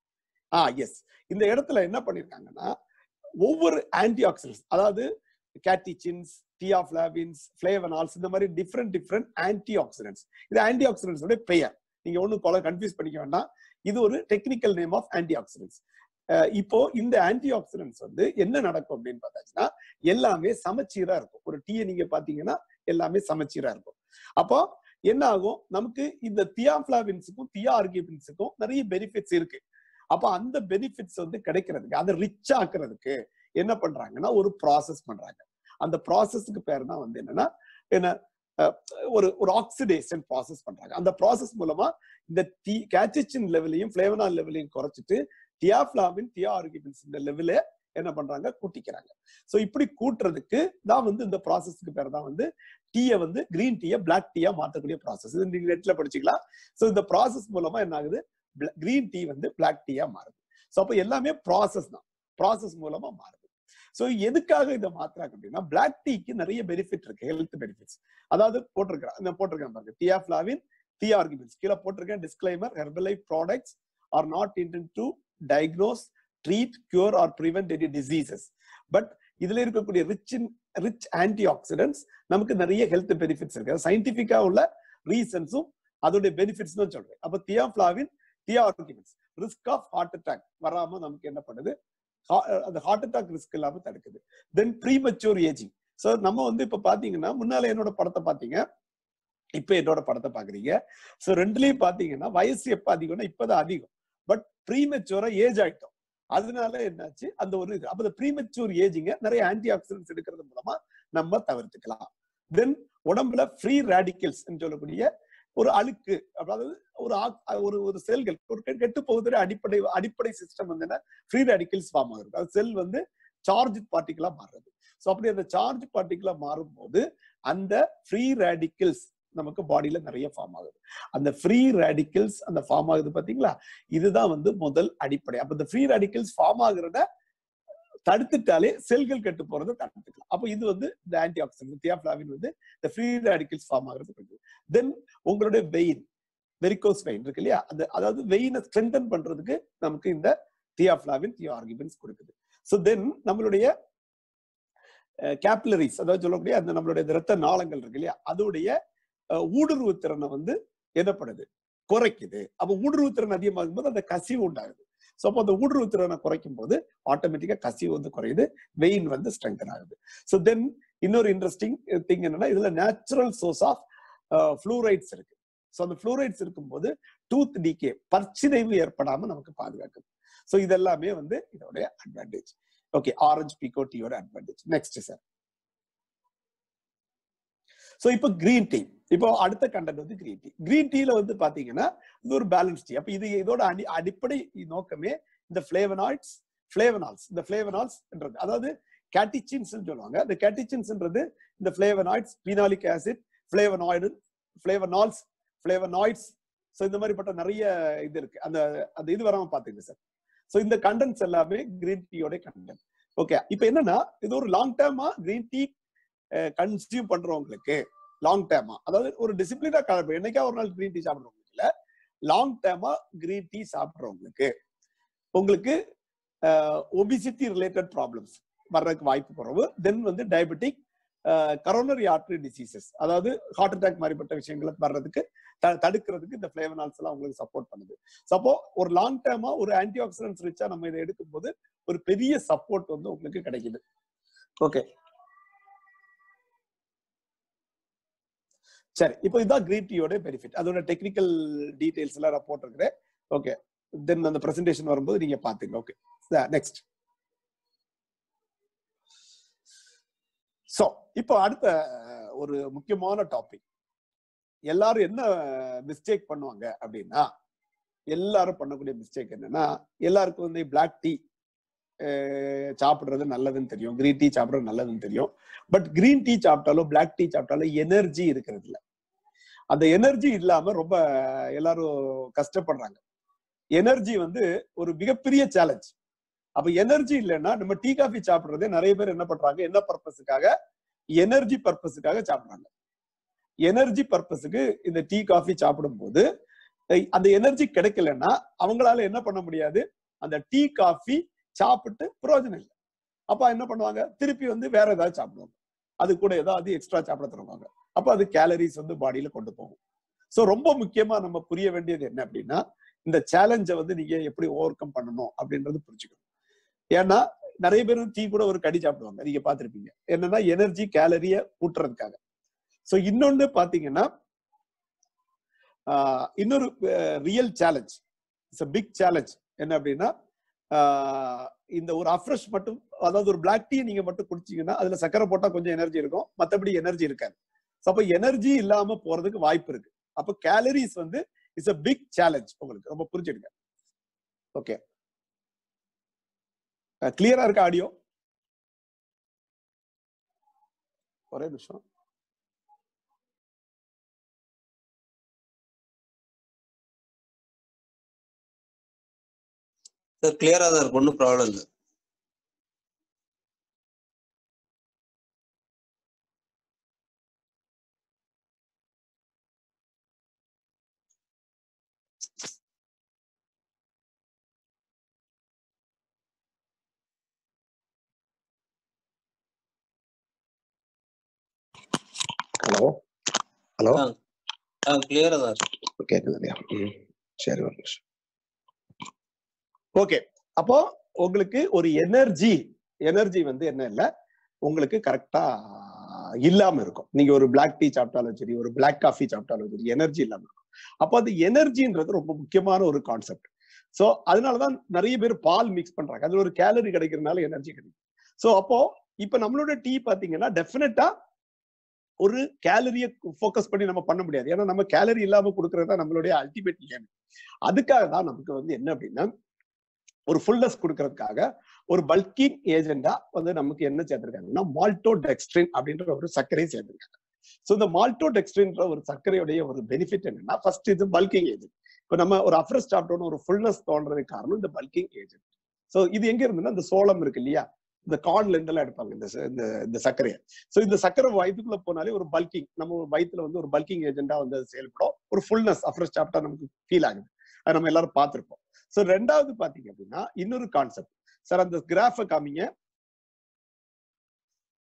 ஆ எஸ் இந்த இடத்துல என்ன பண்ணிருக்காங்கன்னா ஒவ்வொரு ஆன்டி ஆக்சிடென்ட்ஸ் அதாவது கேட்டிச்சின்ஸ் டியாஃபிளாவின்ஸ் ஃபிளேவனால்ஸ் இந்த மாதிரி டிஃப்ரெண்ட் டிஃப்ரெண்ட் ஆன்டி ஆக்சிடென்ட்ஸ் இது ஆன்டி ஆக்சிடென்ட்ஸோட பெயர் நீங்க ஒன்றும் கொலை கன்ஃபியூஸ் பண்ணிக்க வேண்டாம் இது ஒரு technical name of antioxidants இப்போ இந்த ஆன்டி ஆக்சிடென்ட்ஸ் வந்து என்ன நடக்கும் அப்படின்னு பார்த்தாச்சுன்னா எல்லாமே சமச்சீரா இருக்கும் ஒரு டீயை நீங்க பாத்தீங்கன்னா எல்லாமே சமச்சீரா இருக்கும் அப்போ என்ன ஆகும் நமக்கு இந்த தியாஃபிளாவின்ஸுக்கும் தியா ஆர்கிபின்ஸுக்கும் நிறைய பெனிஃபிட்ஸ் இருக்கு அப்ப அந்த பெனிஃபிட்ஸ் வந்து கிடைக்கிறதுக்கு அதை ரிச் ஆக்குறதுக்கு என்ன பண்றாங்கன்னா ஒரு ப்ராசஸ் பண்றாங்க அந்த ப்ராசஸ்க்கு பேர் தான் வந்து என்னன்னா என்ன அஹ், ஒரு ஒரு ஆக்சிடேஷன் ப்ராசஸ் பண்றாங்க அந்த ப்ராசஸ் மூலமா இந்த டி கேச்சிச்சின் லெவலையும் பிளேவனால் லெவலையும் குறைச்சிட்டு தியாஃபிளாவின் தியா ஆர்கிபின்ஸ் இந்த லெவல என்ன பண்றாங்க கூட்டிக்கிறாங்க சோ இப்படி கூட்டுறதுக்கு தான் வந்து இந்த ப்ராசஸ்க்கு பேர் தான் வந்து டீயை வந்து கிரீன் டீயை பிளாக் டீயா மாற்றக்கூடிய ப்ராசஸ் இது நீங்க நெட்ல படிச்சுக்கலாம் சோ இந்த ப்ராசஸ் மூலமா என்ன ஆகுது கிரீன் டீ வந்து பிளாக் டீயா மாறுது சோ அப்ப எல்லாமே ப்ராசஸ் தான் ப்ராசஸ் மூலமா மாறுது சோ எதுக்காக இதை மாத்துறாங்க அப்படின்னா பிளாக் டீக்கு நிறைய பெனிஃபிட் இருக்கு ஹெல்த் பெனிஃபிட்ஸ் அதாவது போட்டிருக்கிறேன் இந்த போட்டிருக்கேன் பாருங்க தியாஃபிளாவின் டி ஆர்குமெண்ட்ஸ் கீழே போட்டிருக்கேன் disclaimer Herbalife products are not intend to diagnose treat cure or prevent any diseases but இதுல இருக்கக்கூடிய rich in rich antioxidants நமக்கு நிறைய ஹெல்த் பெனிஃபிட்ஸ் இருக்கு சயின்டிபிக்கா உள்ள ரீசன்ஸும் அதோடைய பெனிஃபிட்ஸ் தான் சொல்றேன் அப்ப theaflavin thearubigins risk of heart attack வராம நமக்கு என்ன பண்ணுது ஹா- அந்த ஹார்ட் அட்டாக் ரிஸ்க் இல்லாம தடுக்குது தென் ப்ரீமெச்சூர் ஏஜிங் சோ நம்ம வந்து இப்ப பாத்தீங்கன்னா முன்னால என்னோட படத்தை பாத்தீங்க இப்ப என்னோட படத்தை பாக்குறீங்க சோ ரெண்டுலயும் பாத்தீங்கன்னா வயசு எப்ப அதிகம்னா இப்பதான் அதிகம் பட் ப்ரீமெச்சூரா ஏஜ் ஆயிட்டோம் அதனால என்னாச்சு அந்த ஒரு இது அப்ப இந்த ப்ரீமெச்சூர் ஏஜிங்க நிறைய ஆன்டி ஆக்சிடென்ட்ஸ் எடுக்கிறது மூலமா நம்ம தவிர்த்துக்கலாம் தென் உடம்புல ஃப்ரீ ரேடிக்கல்ஸ் சொல்லக்கூடிய ஒரு அழுக்கு அதாவது ஒரு ஆக்- ஒரு ஒரு செல்கள் ஒரு கெ- கெட்டு போகுதுற அடிப்படை அடிப்படை சிஸ்டம் வந்து என்ன ஃப்ரீ ரேடிக்கல்ஸ் ஃபார்ம் ஆகுது அது செல் வந்து சார்ஜ் பார்ட்டிகளா மாறுறது ஸோ அப்படி அந்த சார்ஜ் பார்ட்டிகளா மாறும்போது அந்த ஃப்ரீ ரேடிக்கல்ஸ் நமக்கு பாடியில நிறைய ஃபார்ம் ஆகுது அந்த ஃப்ரீ ரேடிக்கல்ஸ் அந்த ஃபார்ம் ஆகுது பாத்தீங்களா இதுதான் வந்து முதல் அடிப்படை அப்ப இந்த ஃப்ரீ ரேடிக்கல்ஸ் ஃபார்ம் ஆகுறத தடுத்துட்டாலே செல்கள் கெட்டு போறதை தடுத்துக்கலாம் அப்போ இது வந்து இந்த ஆன்டி ஆக்சிடென்ட் தியாஃபிளாவின் வந்து இந்த ஃப்ரீ ரேடிக்கல்ஸ் ஃபார்ம் ஆகுறது தென் உங்களுடைய வெயின் வெரிகோஸ் வெயின் இருக்கு இல்லையா அந்த அதாவது வெயினை ஸ்ட்ரென்தன் பண்றதுக்கு நமக்கு இந்த தியாஃபிளாவின் தியோ ஆர்கிமெண்ட்ஸ் கொடுக்குது ஸோ தென் நம்மளுடைய கேப்லரிஸ் அதாவது சொல்லக்கூடிய அந்த நம்மளுடைய இந்த ரத்த நாளங்கள் இருக்கு இல்லையா அதோடைய அஹ், ஊடுருவு திறனை வந்து என்னப்படுது குறைக்குது அப்ப ஊடுருவு திறன் அதிகமாகும் போது அந்த கசிவு உண்டாகுது ஸோ அப்போ அந்த ஊடுருவு திறனை குறைக்கும் போது ஆட்டோமேட்டிக்கா கசிவு வந்து குறையுது வெயின் வந்து ஸ்ட்ரென்தன் ஆகுது ஸோ தென் இன்னொரு இன்ட்ரெஸ்டிங் திங் என்னன்னா இதுல நேச்சுரல் சோர்ஸ் ஆஃப் ஃப்ளூரைட்ஸ் இருக்கு ஸோ அந்த ஃப்ளூரைட்ஸ் இருக்கும்போது டூத் டிகே பற்சிதைவு ஏற்படாம நமக்கு பாதுகாக்குது ஸோ இதெல்லாமே வந்து இதோடைய அட்வான்டேஜ் ஓகே ஆரஞ்சு பிகோ டீயோட அட்வான்டேஜ் நெக்ஸ்ட் சார் ஸோ இப்போ கிரீன் டீ இப்போ அடுத்த கண்டென்ட் வந்து கிரீன் டீ கிரீன் டீல வந்து பாத்தீங்கன்னா இது ஒரு பேலன்ஸ் டீ அப்ப இது இதோட அடி அடிப்படை நோக்கமே இந்த பிளேவனாய்ட்ஸ் பிளேவனால்ஸ் இந்த பிளேவனால்ஸ்ன்றது அதாவது கேட்டிச்சின்ஸ் சொல்லுவாங்க இந்த கேட்டிச்சின்ஸ்ன்றது இந்த flavonoids phenolic acid flavonoid flavonols flavonoids so இந்த மாதிரிப்பட்ட நிறைய இது இருக்கு அந்த அந்த இது வராம பாத்துங்க சார் ஸோ இந்த கண்டென்ட்ஸ் எல்லாமே கிரீன் டீயோட கண்டென்ட் ஓகே இப்போ என்னன்னா இது ஒரு லாங் டேர்மா கிரீன் டீ கன்சியூம் பண்றவங்களுக்கு லாங் டேர்மா அதாவது ஒரு டிசிப்ளினா கலப்பு என்னைக்கா ஒரு நாள் கிரீன் டீ சாப்பிடுறவங்களுக்கு இல்ல லாங் டேர்மா கிரீன் டீ சாப்பிடுறவங்களுக்கு உங்களுக்கு ஒபிசிட்டி ரிலேட்டட் ப்ராப்ளம்ஸ் வர்றதுக்கு வாய்ப்பு குறைவு தென் வந்து டயபெட்டிக் கரோனரி ஆர்டரி டிசீசஸ் அதாவது ஹார்ட் அட்டாக் மாதிரிப்பட்ட விஷயங்களை வர்றதுக்கு த- தடுக்கிறதுக்கு இந்த பிளேவனால்ஸ் எல்லாம் உங்களுக்கு சப்போர்ட் பண்ணுது சப்போ ஒரு லாங் டேர்மா ஒரு ஆன்டி ஆக்சிடென்ட்ஸ் ரிச்சா நம்ம இதை எடுக்கும்போது ஒரு பெரிய சப்போர்ட் வந்து உங்களுக்கு கிடைக்குது ஓகே சரி இப்போ இதுதான் கிரீன் டீயோட பெனிஃபிட் அதோட டெக்னிக்கல் டீடைல்ஸ் எல்லாம் நான் போட்டிருக்கிறேன் ஓகே தென் அந்த பிரசன்டேஷன் வரும்போது நீங்க பாத்துங்க ஓகே நெக்ஸ்ட் சோ இப்போ அடுத்த அஹ், ஒரு முக்கியமான டாபிக் எல்லாரும் என்ன மிஸ்டேக் பண்ணுவாங்க அப்படின்னா எல்லாரும் பண்ணக்கூடிய மிஸ்டேக் என்னன்னா எல்லாருக்கும் வந்து பிளாக் டீ சாப்பிடுறது நல்லதுன்னு தெரியும் கிரீன் டீ சாப்பிடுறது நல்லதுன்னு தெரியும் பட் கிரீன் டீ சாப்பிட்டாலும் பிளாக் டீ சாப்பிட்டாலும் எனர்ஜி இருக்கிறது இல்ல அந்த எனர்ஜி இல்லாம ரொம்ப எல்லாரும் கஷ்டப்படுறாங்க எனர்ஜி வந்து ஒரு மிகப்பெரிய சேலஞ்ச் அப்ப எனர்ஜி இல்லைன்னா நம்ம டீ காஃபி சாப்பிடுறதே நிறைய பேர் என்ன பண்றாங்க என்ன பர்பஸுக்காக எனர்ஜி பர்பஸுக்காக சாப்பிடுறாங்க எனர்ஜி பர்பஸுக்கு இந்த டீ காஃபி சாப்பிடும்போது அஹ் அந்த எனர்ஜி கிடைக்கலன்னா அவங்களால என்ன பண்ண முடியாது அந்த டீ காஃபி சாப்பிட்டு பிரயோஜனம் இல்லை அப்ப என்ன பண்ணுவாங்க திருப்பி வந்து வேற ஏதாவது சாப்பிடுவாங்க அது கூட ஏதாவது எக்ஸ்ட்ரா சாப்பிட தருவாங்க அப்ப அது கேலரிஸ் வந்து பாடியில கொண்டு போகும் சோ ரொம்ப முக்கியமா நம்ம புரிய வேண்டியது என்ன அப்படின்னா இந்த சேலஞ்சை வந்து நீங்க எப்படி ஓவர் கம் பண்ணணும் அப்படின்றது புரிஞ்சுக்கணும் ஏன்னா நிறைய பேர் டீ கூட ஒரு கடி சாப்பிடுவாங்க நீங்க பார்த்திருப்பீங்க என்னன்னா எனர்ஜி கேலரிய கூட்டுறதுக்காக சோ இன்னொன்னு பாத்தீங்கன்னா ஆஹ் இன்னொரு real challenge it's big challenge என்ன அப்படின்னா ஆஹ் இந்த ஒரு அஃப்ரெஷ் மட்டும் அதாவது ஒரு பிளாக் டீ நீங்க மட்டும் குடிச்சீங்கன்னா அதுல சக்கரை போட்டா கொஞ்சம் எனர்ஜி இருக்கும் மத்தபடி எனர்ஜி இருக்காது So, அப்ப எனர்ஜி இல்லாம போறதுக்கு வாய்ப்பு இருக்கு அப்ப கேலரிஸ் வந்து இட்ஸ் a பிக் சேலஞ்ச் உங்களுக்கு ரொம்ப புரிஞ்சுடுங்க ஓகே கிளியரா இருக்கா ஆடியோ ஒரே நிமிஷம் சார் கிளியரா தான் இருக்கு ஒன்றும் ப்ராப்ளம் இல்லை ஹலோ ஹலோ ஆ கிளியரா தான் இருக்கு கேக்குது இல்லையா ம். சரி ஒரு நிமிஷம் ஓகே அப்போ உங்களுக்கு ஒரு எனர்ஜி எனர்ஜி வந்து என்ன இல்ல உங்களுக்கு கரெக்டா இல்லாம இருக்கும் நீங்க ஒரு பிளாக் டீ சாப்பிட்டாலும் சரி ஒரு பிளாக் காஃபி சாப்பிட்டாலும் சரி எனர்ஜி இல்லாம இருக்கும் அப்போ அது எனர்ஜின்றது ரொம்ப முக்கியமான ஒரு கான்செப்ட் சோ அதனாலதான் நிறைய பேர் பால் மிக்ஸ் பண்றாங்க அதுல ஒரு கேலரி கிடைக்கிறதுனால எனர்ஜி கிடைக்கும் சோ அப்போ இப்ப நம்மளோட டீ பாத்தீங்கன்னா டெஃபினட்டா ஒரு கேலரிய ஃபோக்கஸ் பண்ணி நம்ம பண்ண முடியாது ஏன்னா நம்ம கேலரி இல்லாம கொடுக்கறது தான் நம்மளுடைய அல்டிமேட் ஏம் அதுக்காக தான் நமக்கு வந்து என்ன அப்படின்னா ஒரு ஃபுல்னஸ் கொடுக்கறதுக்காக ஒரு பல்கிங் ஏஜெண்டா வந்து நமக்கு என்ன சேர்த்திருக்காங்கன்னா மால்டோ டெக்ஸ்ட்ரின் அப்படின்ற ஒரு சர்க்கரை சேர்த்திருக்காங்க ஸோ இந்த மால்டோ டெக்ஸ்ட்ரின்ற ஒரு சர்க்கரையுடைய ஒரு பெனிஃபிட் என்னன்னா ஃபர்ஸ்ட் இது பல்கிங் ஏஜென்ட் இப்போ நம்ம ஒரு அஃப்ரஸ் சாப்பிட்டோன்னு ஒரு ஃபுல்னஸ் தோன்றதுக்கு காரணம் இந்த பல்கிங் ஏஜென்ட் ஸோ இது எங்க இருந்துன்னா இந்த சோளம் இருக்கு இல்லையா இந்த கார்ன்ல இருந்தெல்லாம் எடுப்பாங்க இந்த ச- இந்த இந்த சர்க்கரையை ஸோ இந்த சர்க்கரை வயிற்றுக்குள்ள போனாலே ஒரு பல்கிங் நம்ம வயிற்றுல வந்து ஒரு பல்கிங் ஏஜென்டா வந்து அது செயல்படும் ஒரு ஃபுல்னஸ் அஃப்ரஸ் சாப்பிட்டா நமக்கு ஃபீல் ஆகுது அது நம்ம எல்லாரும் பார்த்திருப்போம் ஸோ ரெண்டாவது பாத்தீங்க அப்படின்னா இன்னொரு கான்செப்ட் சார் அந்த கிராஃபை காமிங்க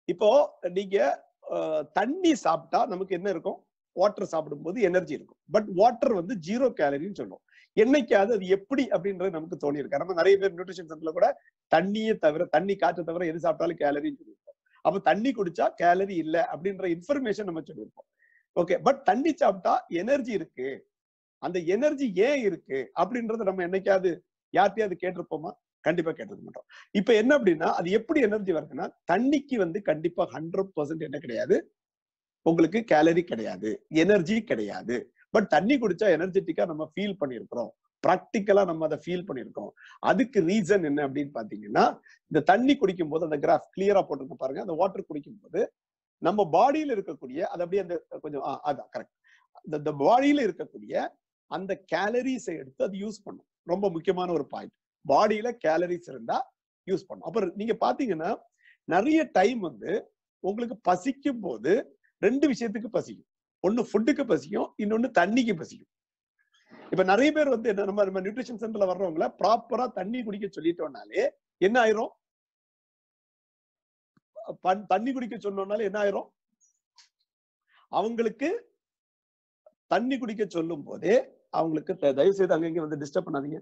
இப்போ நீங்க அஹ், தண்ணி சாப்பிட்டா நமக்கு என்ன இருக்கும் வாட்டர் சாப்பிடும்போது எனர்ஜி இருக்கும் பட் வாட்டர் வந்து ஜீரோ கேலரின்னு சொல்லுவோம் என்னைக்காவது அது எப்படி அப்படின்றது நமக்கு தோணி இருக்கு நம்ம நிறைய பேர் நியூட்ரிஷன் சென்டர்ல கூட தண்ணியே தவிர தண்ணி காற்றை தவிர எது சாப்பிட்டாலும் கேலரின்னு சொல்லியிருப்போம் அப்ப தண்ணி குடிச்சா கேலரி இல்ல அப்படின்ற இன்ஃபர்மேஷன் நம்ம சொல்லியிருப்போம் ஓகே பட் தண்ணி சாப்பிட்டா எனர்ஜி இருக்கு அந்த எனர்ஜி ஏன் இருக்கு அப்படின்றத நம்ம என்னைக்காவது யார்கிட்டயாவது கேட்டிருப்போமா கண்டிப்பா கேட்டிருக்க மாட்டோம் இப்ப என்ன அப்படின்னா அது எப்படி எனர்ஜி வருதுன்னா தண்ணிக்கு வந்து கண்டிப்பா ஹண்ட்ரட் பர்சன்ட் என்ன கிடையாது உங்களுக்கு கேலரி கிடையாது எனர்ஜி கிடையாது பட் தண்ணி குடிச்சா எனர்ஜெட்டிக்கா நம்ம ஃபீல் பண்ணியிருக்கிறோம் ப்ராக்டிக்கலா நம்ம அதை ஃபீல் பண்ணியிருக்கோம் அதுக்கு ரீசன் என்ன அப்படின்னு பாத்தீங்கன்னா இந்த தண்ணி குடிக்கும் போது அந்த கிராஃப் கிளியரா போட்டிருக்க பாருங்க அந்த வாட்டர் குடிக்கும் போது நம்ம பாடியில இருக்கக்கூடிய அது அப்படியே அந்த கொஞ்சம் ஆ, அதான் கரெக்ட் இந்த பாடியில இருக்கக்கூடிய அந்த கேலரிஸை எடுத்து அது யூஸ் பண்ணும் ரொம்ப முக்கியமான ஒரு பாயிண்ட் பாடியில கேலரிஸ் இருந்தா யூஸ் பண்ணும் அப்புறம் நீங்க பாத்தீங்கன்னா நிறைய டைம் வந்து உங்களுக்கு பசிக்கும் போது ரெண்டு விஷயத்துக்கு பசிக்கும் ஒண்ணு ஃபுட்டுக்கு பசிக்கும் இன்னொன்னு தண்ணிக்கு பசிக்கும் இப்ப நிறைய பேர் வந்து என்ன நம்ம நம்ம நியூட்ரிஷன் சென்டர்ல வர்றவங்கள ப்ராப்பரா தண்ணி குடிக்க சொல்லிட்டோம்னாலே என்ன ஆயிரும் பன்- தண்ணி குடிக்க சொன்னோம்னாலே என்ன ஆயிரும் அவங்களுக்கு தண்ணி குடிக்க சொல்லும் போதே அவங்களுக்கு த- தயவு செய்து அங்கங்க வந்து டிஸ்டர்ப் பண்ணாதீங்க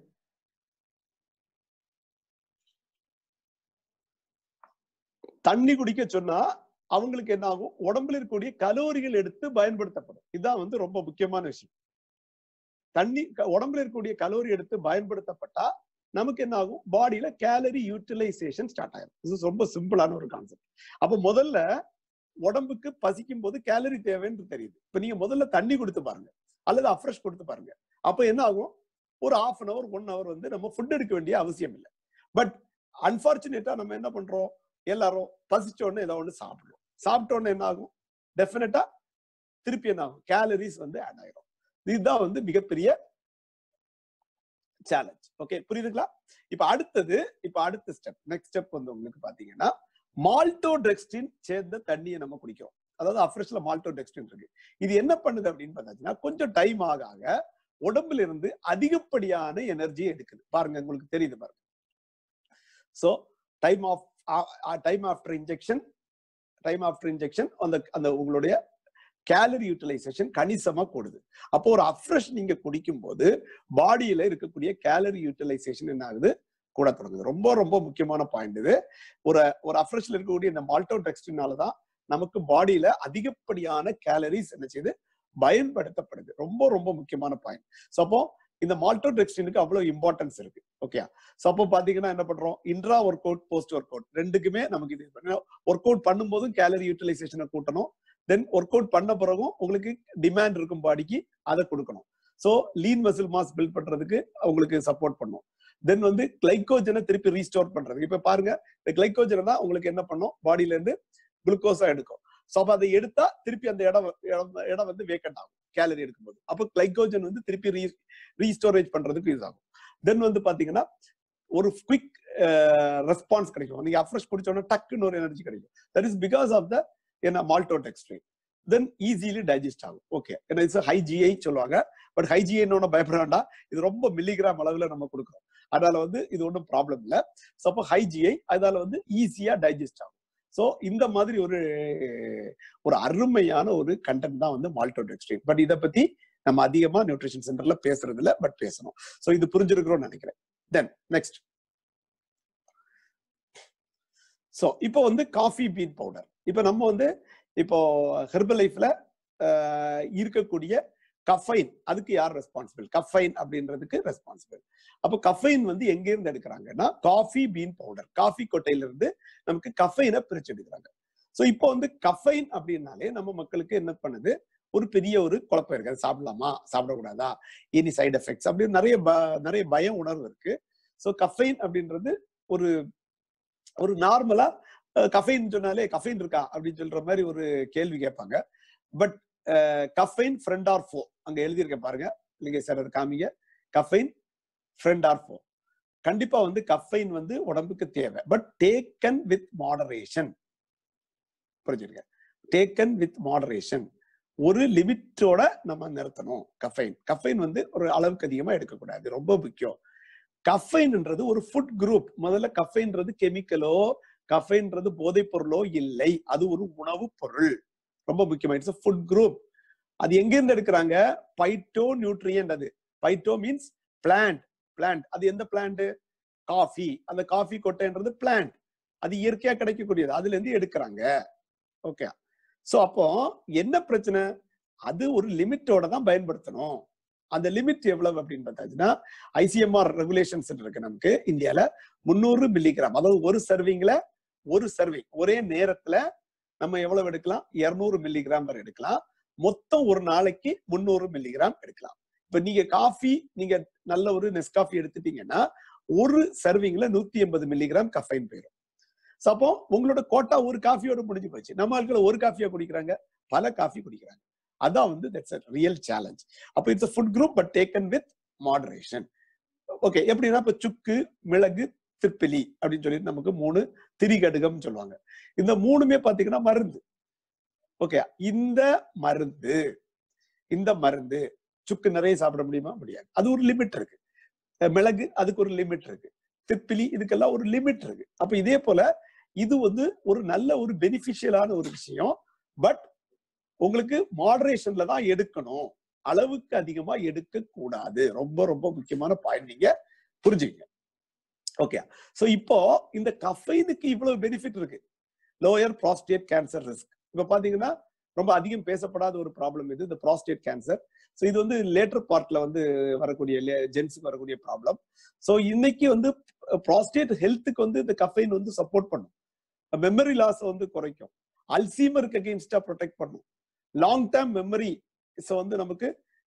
தண்ணி குடிக்க சொன்னா அவங்களுக்கு என்ன ஆகும் உடம்புல இருக்கக்கூடிய கலோரிகள் எடுத்து பயன்படுத்தப்படும் இதுதான் வந்து ரொம்ப முக்கியமான விஷயம் தண்ணி க- உடம்புல இருக்கக்கூடிய கலோரி எடுத்து பயன்படுத்தப்பட்டா நமக்கு என்ன ஆகும் பாடியில கேலரி யூட்டிலைசேஷன் ஸ்டார்ட் ஆயிரும் இது ரொம்ப சிம்பிளான ஒரு கான்செப்ட் அப்ப முதல்ல உடம்புக்கு பசிக்கும் போது கேலரி தேவைன்னு தெரியுது இப்ப நீங்க முதல்ல தண்ணி கொடுத்து பாருங்க அல்லது அஃப்ரெஷ் கொடுத்து பாருங்க அப்ப என்ன ஆகும் ஒரு half an hour one hour வந்து நம்ம ஃபுட் எடுக்க வேண்டிய அவசியம் இல்லை பட் அன்பார்ச்சுனேட்டா நம்ம என்ன பண்றோம் எல்லாரும் பசிச்ச உடனே ஏதோ ஒண்ணு சாப்பிடுறோம் சாப்பிட்ட உடனே என்ன ஆகும் டெஃபினட்டா திருப்பி என்ன ஆகும் கேலரிஸ் வந்து ஆட் ஆயிரும் இதுதான் வந்து மிகப்பெரிய சேலஞ்ச் ஓகே புரியுதுங்களா இப்ப அடுத்தது இப்ப அடுத்த ஸ்டெப் நெக்ஸ்ட் ஸ்டெப் வந்து உங்களுக்கு பாத்தீங்கன்னா மால்டோடெக்ஸ்டின் சேர்ந்த தண்ணியை நம்ம குடிக்கிறோம் அதாவது அஃப்ரெஷ்ல மால்டோடெக்ஸ்டின் இருக்கு இது என்ன பண்ணுது அப்படின்னு பார்த்தாச்சுன்னா கொஞ்சம் டைம் ஆக ஆக உடம்புல இருந்து அதிகப்படியான எனர்ஜி எடுக்குது பாருங்க உங்களுக்கு தெரியுது பாருங்க so time of time after injection time after injection அந்த அந்த உங்களுடைய கேலரி யூட்டிலைசேஷன் கணிசமா கூடுது அப்போ ஒரு அஃப்ரெஷ் நீங்க குடிக்கும் போது பாடியில இருக்கக்கூடிய கேலரி யூட்டிலைசேஷன் என்ன ஆகுது கூட தொடங்குது ரொம்ப ரொம்ப முக்கியமான பாயிண்ட் இது ஒரு ஒரு அஃப்ரெஷ்ல இருக்கக்கூடிய இந்த மால்டோ டெக்ஸ்டினால தான் நமக்கு பாடியில அதிகப்படியான கேலரிஸ் என்ன செய்யுது பயன்படுத்தப்படுது ரொம்ப ரொம்ப முக்கியமான பாயிண்ட் ஸோ அப்போ இந்த மால்டோ டெக்ஸ்டினுக்கு அவ்வளவு இம்பார்ட்டன்ஸ் இருக்கு ஓகே ஸோ அப்போ பாத்தீங்கன்னா என்ன பண்றோம் intra workout post workout ரெண்டுக்குமே நமக்கு இது ஒர்க் அவுட் பண்ணும்போதும் கேலரி யூட்டிலைசேஷனை கூட்டணும் தென் ஒர்க் அவுட் பண்ண பிறகும் உங்களுக்கு டிமாண்ட் இருக்கும் பாடிக்கு அதை கொடுக்கணும் so lean muscle mass build பண்றதுக்கு உங்களுக்கு சப்போர்ட் பண்ணும் தென் வந்து கிளைக்கோஜனை திருப்பி ரீஸ்டோர் பண்றதுக்கு இப்ப பாருங்க இந்த கிளைக்கோஜனை தான் உங்களுக்கு என்ன பண்ணும் பாடியில இருந்து குளுக்கோஸா எடுக்கும் ஸோ அப்ப அதை எடுத்தா திருப்பி அந்த இடம் இடம் இடம் வந்து வேக்கண்ட் ஆகும் கேலரி எடுக்கும்போது அப்போ கிளைக்கோஜன் வந்து திருப்பி ரீ ரீஸ்டோரேஜ் பண்றதுக்கு யூஸ் ஆகும் தென் வந்து பாத்தீங்கன்னா ஒரு குவிக் ரெஸ்பான்ஸ் கிடைக்கும் நீங்க அஃப்ரெஷ் குடிச்சோன்னா டக்குன்னு ஒரு எனர்ஜி கிடைக்கும் that is because of the என்ன மால்டோடெக்ஸ்ட்ரின் தென் ஈஸிலி டைஜஸ்ட் ஆகும் ஓகே ஏன்னா இட்ஸ் ஹை ஜிஐ சொல்லுவாங்க பட் ஹை ஜிஐன்னு பயப்பட வேண்டாம் இது ரொம்ப மில்லிகிராம் அளவுல நம்ம கொடுக்குறோம் அதனால வந்து இது ஒன்றும் ப்ராப்ளம் இல்லை ஸோ அப்போ ஹை ஜிஐ அதனால வந்து ஈஸியா டைஜஸ்ட் ஆகும் ஸோ இந்த மாதிரி ஒரு ஒரு அருமையான ஒரு கண்டென்ட் தான் வந்து மால்டோடெக்ஸ்ட்ரின் பட் இதை பத்தி நம்ம அதிகமா நியூட்ரிஷன் சென்டர்ல பேசுறது இல்ல பட் பேசணும் ஸோ இது புரிஞ்சிருக்கிறோம்னு நினைக்கிறேன் தென் நெக்ஸ்ட் ஸோ இப்போ வந்து காஃபி பீன் பவுடர் இப்போ நம்ம வந்து இப்போ ஹெர்பல் லைஃப்ல இருக்கக்கூடிய கஃபைன் அதுக்கு யார் ரெஸ்பான்சிபிள் கஃபைன் அப்படின்றதுக்கு ரெஸ்பான்சிபிள் அப்போ கஃபைன் வந்து எங்க இருந்து எடுக்கிறாங்கன்னா காஃபி பீன் பவுடர் காஃபி கொட்டையில இருந்து நமக்கு கஃபைனை பிரிச்சு எடுக்கிறாங்க ஸோ இப்போ வந்து கஃபைன் அப்படின்னாலே நம்ம மக்களுக்கு என்ன பண்ணுது ஒரு பெரிய ஒரு குழப்பம் இருக்கு அது சாப்பிடலாமா சாப்பிடக்கூடாதா எனி சைடு எஃபெக்ட்ஸ் அப்படின்னு நிறைய ப- நிறைய பயம் உணர்வு இருக்கு ஸோ கஃபைன் அப்படின்றது ஒரு ஒரு நார்மலா கஃபைன் சொன்னாலே கஃபைன் இருக்கா அப்படின்னு சொல்ற மாதிரி ஒரு கேள்வி கேட்பாங்க பட் கஃபைன் ஃப்ரெண்ட் ஆர் ஃபோ அங்க எழுதியிருக்க பாருங்க நீங்க சார் அது காமிங்க கஃபைன் ஃப்ரெண்ட் ஆர் ஃபோ கண்டிப்பா வந்து கஃபைன் வந்து உடம்புக்கு தேவை பட் டேக்கன் வித் மாடரேஷன் புரிஞ்சுருங்க டேக்கன் வித் மாடரேஷன் ஒரு லிமிட்டோட நம்ம நிறுத்தணும் கஃபைன் கஃபைன் வந்து ஒரு அளவுக்கு அதிகமா எடுக்கக்கூடாது ரொம்ப முக்கியம் கஃபைன்ன்றது ஒரு ஃபுட் குரூப் முதல்ல கஃபைன்றது கெமிக்கலோ கஃபைன்றது போதைப் பொருளோ இல்லை அது ஒரு உணவுப் பொருள் ரொம்ப முக்கியமா இட்ஸ் ஃபுட் குரூப் அது எங்க இருந்து எடுக்கிறாங்க பைட்டோ நியூட்ரியன்ட் அது பைட்டோ மீன்ஸ் பிளான்ட் பிளான்ட் அது எந்த பிளான்ட் காஃபி அந்த காஃபி கொட்டைன்றது பிளான்ட் அது இயற்கையா கிடைக்கக்கூடியது அதுல இருந்து எடுக்கிறாங்க ஓகே சோ அப்போ என்ன பிரச்சனை அது ஒரு லிமிட்டோட தான் பயன்படுத்தணும் அந்த லிமிட் எவ்வளவு அப்படின்னு பார்த்தாச்சுன்னா ஐசிஎம்ஆர் ரெகுலேஷன்ஸ் இருக்கு நமக்கு இந்தியால முந்நூறு மில்லிகிராம் அதாவது ஒரு சர்விங்ல ஒரு சர்விங் ஒரே நேரத்துல நம்ம எவ்வளவு எடுக்கலாம் இருநூறு மில்லிகிராம் வரை எடுக்கலாம் மொத்தம் ஒரு நாளைக்கு முந்நூறு மில்லிகிராம் எடுக்கலாம் இப்ப நீங்க காஃபி நீங்க நல்ல ஒரு நெஸ்காஃபி எடுத்துட்டீங்கன்னா ஒரு சர்விங்ல நூத்தி எண்பது மில்லிகிராம் கஃபைன் போயிடும் So அப்போ உங்களோட கோட்டா ஒரு காஃபியோட முடிஞ்சு போச்சு நம்ம ஆட்கள் ஒரு காஃபியா குடிக்கிறாங்க பல காஃபி குடிக்கிறாங்க அதான் வந்து தட்ஸ் அ ரியல் சேலஞ்ச் அப்போ it's food group but taken with moderation okay எப்படின்னா இப்ப சுக்கு மிளகு திப்பிலி அப்படின்னு சொல்லிட்டு நமக்கு மூணு திரிகடுகம் சொல்லுவாங்க இந்த மூணுமே பாத்தீங்கன்னா மருந்து ஓகே இந்த மருந்து இந்த மருந்து சுக்கு நிறைய சாப்பிட முடியுமா முடியாது அது ஒரு லிமிட் இருக்கு அஹ் மிளகு அதுக்கு ஒரு லிமிட் இருக்கு திப்பிலி இதுக்கெல்லாம் ஒரு லிமிட் இருக்கு அப்ப இதே போல இது வந்து ஒரு நல்ல ஒரு பெனிஃபிஷியலான ஒரு விஷயம் பட் உங்களுக்கு மாடரேஷன்ல தான் எடுக்கணும் அளவுக்கு அதிகமா எடுக்க கூடாது ரொம்ப ரொம்ப முக்கியமான பாயிண்ட் நீங்க புரிஞ்சுக்கங்க ஓகே சோ இப்போ இந்த கஃபைனுக்கு இவ்வளவு பெனிஃபிட் இருக்கு லோயர் ப்ராஸ்டேட் கேன்சர் ரிஸ்க் இப்ப பாத்தீங்கன்னா ரொம்ப அதிகம் பேசப்படாத ஒரு ப்ராப்ளம் இது இந்த ப்ராஸ்டேட் கேன்சர் ஸோ இது வந்து லேட்டர் பார்ட்ல வந்து வரக்கூடிய ஜென்ஸுக்கு வரக்கூடிய ப்ராப்ளம் ஸோ இன்னைக்கு வந்து ப்ராஸ்டேட் ஹெல்த்துக்கு வந்து இந்த கஃபைன் வந்து சப்போர்ட் பண்ணும் மெமரி லாஸ் வந்து குறைக்கும் அல்சீமருக்கு அகெயின்ஸ்டா ப்ரொடெக்ட் பண்ணும் லாங் டேர்ம் மெமரி வந்து நமக்கு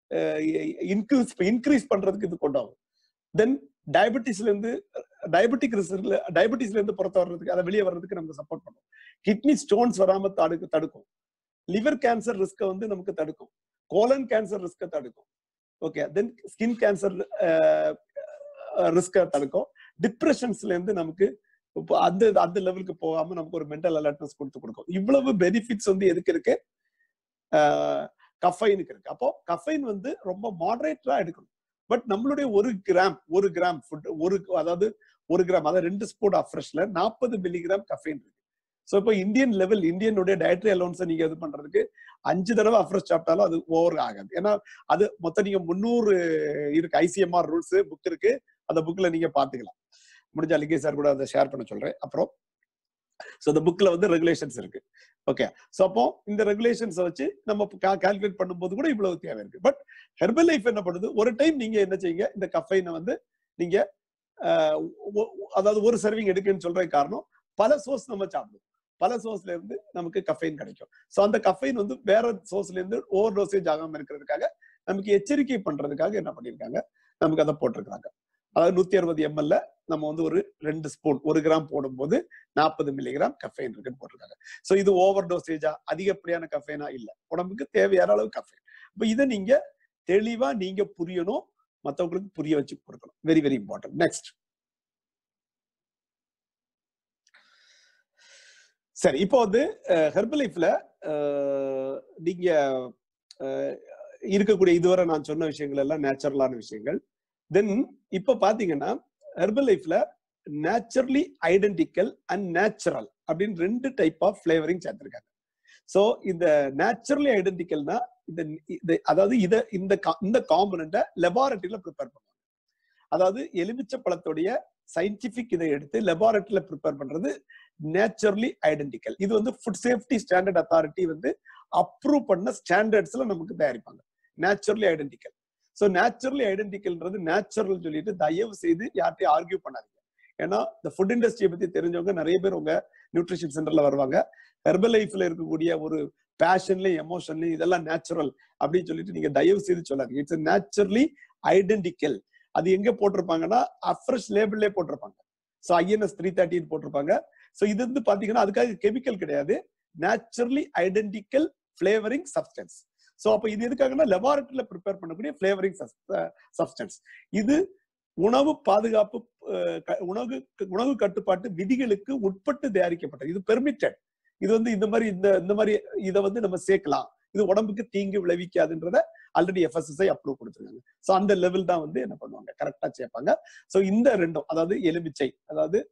இன்க்ரீஸ் இன்க்ரீஸ் பண்றதுக்கு இது கொண்டாகும் தென் டயபெட்டிஸ்ல இருந்து டயபெட்டிக் ரிசர்வ்ல டயபெட்டிஸ்ல இருந்து புறத்த வர்றதுக்கு அதை வெளியே வர்றதுக்கு நமக்கு சப்போர்ட் பண்ணும் கிட்னி ஸ்டோன்ஸ் வராம தடுக்க தடுக்கும் லிவர் கேன்சர் ரிஸ்கை வந்து நமக்கு தடுக்கும் கோலன் கேன்சர் ரிஸ்கை தடுக்கும் ஓகே தென் ஸ்கின் கேன்சர் ரிஸ்கை தடுக்கும் டிப்ரெஷன்ஸ்ல இருந்து நமக்கு இப்போ அந்த அந்த லெவலுக்கு போகாம நமக்கு ஒரு மென்டல் அலர்ட்னஸ் கொடுத்து கொடுக்கும் இவ்வளவு பெனிஃபிட்ஸ் வந்து எதுக்கு இருக்கு கஃபைனுக்கு இருக்கு அப்போ கஃபைன் வந்து ரொம்ப மாடரேட்டரா எடுக்கணும் பட் நம்மளுடைய ஒரு கிராம் ஒரு கிராம் ஃபுட் ஒரு அதாவது ஒரு கிராம் அதாவது ரெண்டு ஸ்பூன் அஃப்ரெஷ்ல நாற்பது மில்லிகிராம் கஃபைன் இருக்கு ஸோ இப்போ இந்தியன் லெவல் இந்தியனுடைய டயட்ரி அலோன்ஸை நீங்க இது பண்றதுக்கு அஞ்சு தடவை அஃப்ரெஷ் சாப்பிட்டாலும் அது ஓவர் ஆகாது ஏன்னா அது மொத்தம் நீங்க முந்நூறு இருக்கு ஐசிஎம்ஆர் ரூல்ஸ் புக் இருக்கு அந்த புக்ல நீங்க பாத்துக்கலாம் முடிஞ்ச அலிகே சார் கூட அதை ஷேர் பண்ண சொல்றேன் அப்புறம் ஸோ அந்த புக்ல வந்து ரெகுலேஷன்ஸ் இருக்கு ஓகே ஸோ அப்போ இந்த ரெகுலேஷன்ஸை வச்சு நம்ம கால்குலேட் பண்ணும்போது கூட இவ்வளவு தேவை இருக்கு பட் ஹெர்பல் லைஃப் என்ன பண்ணுது ஒரு டைம் நீங்க என்ன செய்யுங்க இந்த கஃபைனை வந்து நீங்க அதாவது ஒரு சர்விங் எடுக்குன்னு சொல்ற காரணம் பல சோர்ஸ் நம்ம சாப்பிடுவோம் பல சோர்ஸ்ல இருந்து நமக்கு கஃபைன் கிடைக்கும் ஸோ அந்த கஃபைன் வந்து வேற சோர்ஸ்ல இருந்து ஓவர் டோசேஜ் ஆகாம இருக்கிறதுக்காக நமக்கு எச்சரிக்கை பண்றதுக்காக என்ன பண்ணிருக்காங்க நமக்கு அதை போட்டிருக்காங்க அதாவது நூத்தி அறுபது எம்எல்ல நம்ம வந்து ஒரு ரெண்டு ஸ்பூன் ஒரு கிராம் போடும்போது நாற்பது மில்லிகிராம் கஃபைன் இருக்குன்னு போட்டிருக்காங்க ஸோ இது ஓவர் டோசேஜா அதிகப்படியான கஃபைனா இல்ல உடம்புக்கு தேவையான அளவு கஃபைன் இப்போ இதை நீங்க தெளிவா நீங்க புரியணும் மற்றவங்களுக்கு புரிய வச்சு கொடுக்கணும் வெரி வெரி இம்பார்ட்டன்ட் நெக்ஸ்ட் சரி இப்போ வந்து ஹெர்பல் லைஃப்ல நீங்க இருக்கக்கூடிய இதுவரை நான் சொன்ன விஷயங்கள் எல்லாம் நேச்சுரலான விஷயங்கள் தென் இப்ப பாத்தீங்கன்னா ஹெர்பல் லைஃப்ல நேச்சுரலி ஐடென்டிக்கல் அண்ட் நேச்சுரல் அப்படின்னு ரெண்டு டைப் ஆஃப் ஃபிளேவரிங் சேர்த்திருக்காங்க ஸோ இந்த நேச்சுரலி ஐடென்டிக்கல்னா இந்த அதாவது இத இந்த இந்த காம்பனண்ட்டை லெபார்டரியில ப்ரிப்பேர் பண்ணுவாங்க அதாவது எலுமிச்சை பழத்துடைய சயின்டிபிக் இதை எடுத்து லெபார்டரியில ப்ரிப்பேர் பண்றது நேச்சுரலி ஐடென்டிக்கல் இது வந்து ஃபுட் சேஃப்டி ஸ்டாண்டர்ட் அத்தாரிட்டி வந்து அப்ரூவ் பண்ண ஸ்டாண்டர்ட்ஸ்ல நமக்கு தயாரிப்பாங்க நேச்சுரலி ஐடென்டிக்கல் ஸோ நேச்சுரலி ஐடென்டிக்கல்ன்றது நேச்சுரல் சொல்லிட்டு தயவு செய்து யார்ட்டையும் ஆர்கியூ பண்ணாதீங்க ஏன்னா இந்த ஃபுட் இண்டஸ்ட்ரியை பத்தி தெரிஞ்சவங்க நிறைய பேர் உங்க நியூட்ரிஷன் சென்டர்ல வருவாங்க ஹெர்பல் லைஃப்ல இருக்கக்கூடிய ஒரு பேஷன்லயும் எமோஷன்லயும் இதெல்லாம் நேச்சுரல் அப்படின்னு சொல்லிட்டு நீங்க தயவு செய்து சொல்லாதீங்க இட்ஸ் நேச்சுரலி ஐடென்டிக்கல் அது எங்க போட்டிருப்பாங்கன்னா அஃப்ரெஷ் லேபிள்லே போட்டிருப்பாங்க ஸோ ஐஎன்எஸ் த்ரீ தேர்ட்டின்னு போட்டிருப்பாங்க ஸோ இது வந்து பாத்தீங்கன்னா அதுக்காக கெமிக்கல் கிடையாது naturally identical flavouring substance so அப்போ இது எதுக்காகனா லெபார்டரியில ப்ரிப்பேர் பண்ணக்கூடிய ஃபிளேவரிங் சப்ஸ்டன்ஸ் இது உணவு பாதுகாப்பு உணவு உணவு கட்டுப்பாட்டு விதிகளுக்கு உட்பட்டு தயாரிக்கப்பட்டது இது பெர்மிட்டட் இது வந்து இந்த மாதிரி இந்த இந்த மாதிரி இதை வந்து நம்ம சேர்க்கலாம் இது உடம்புக்கு தீங்கு விளைவிக்காதுன்றத ஆல்ரெடி எஃப்எஸ்எஸ்ஐ அப்ரூவ் கொடுத்துருக்காங்க ஸோ அந்த லெவல் தான் வந்து என்ன பண்ணுவாங்க கரெக்டா சேர்ப்பாங்க ஸோ இந்த ரெண்டும் அதாவது எலுமிச்சை அதாவது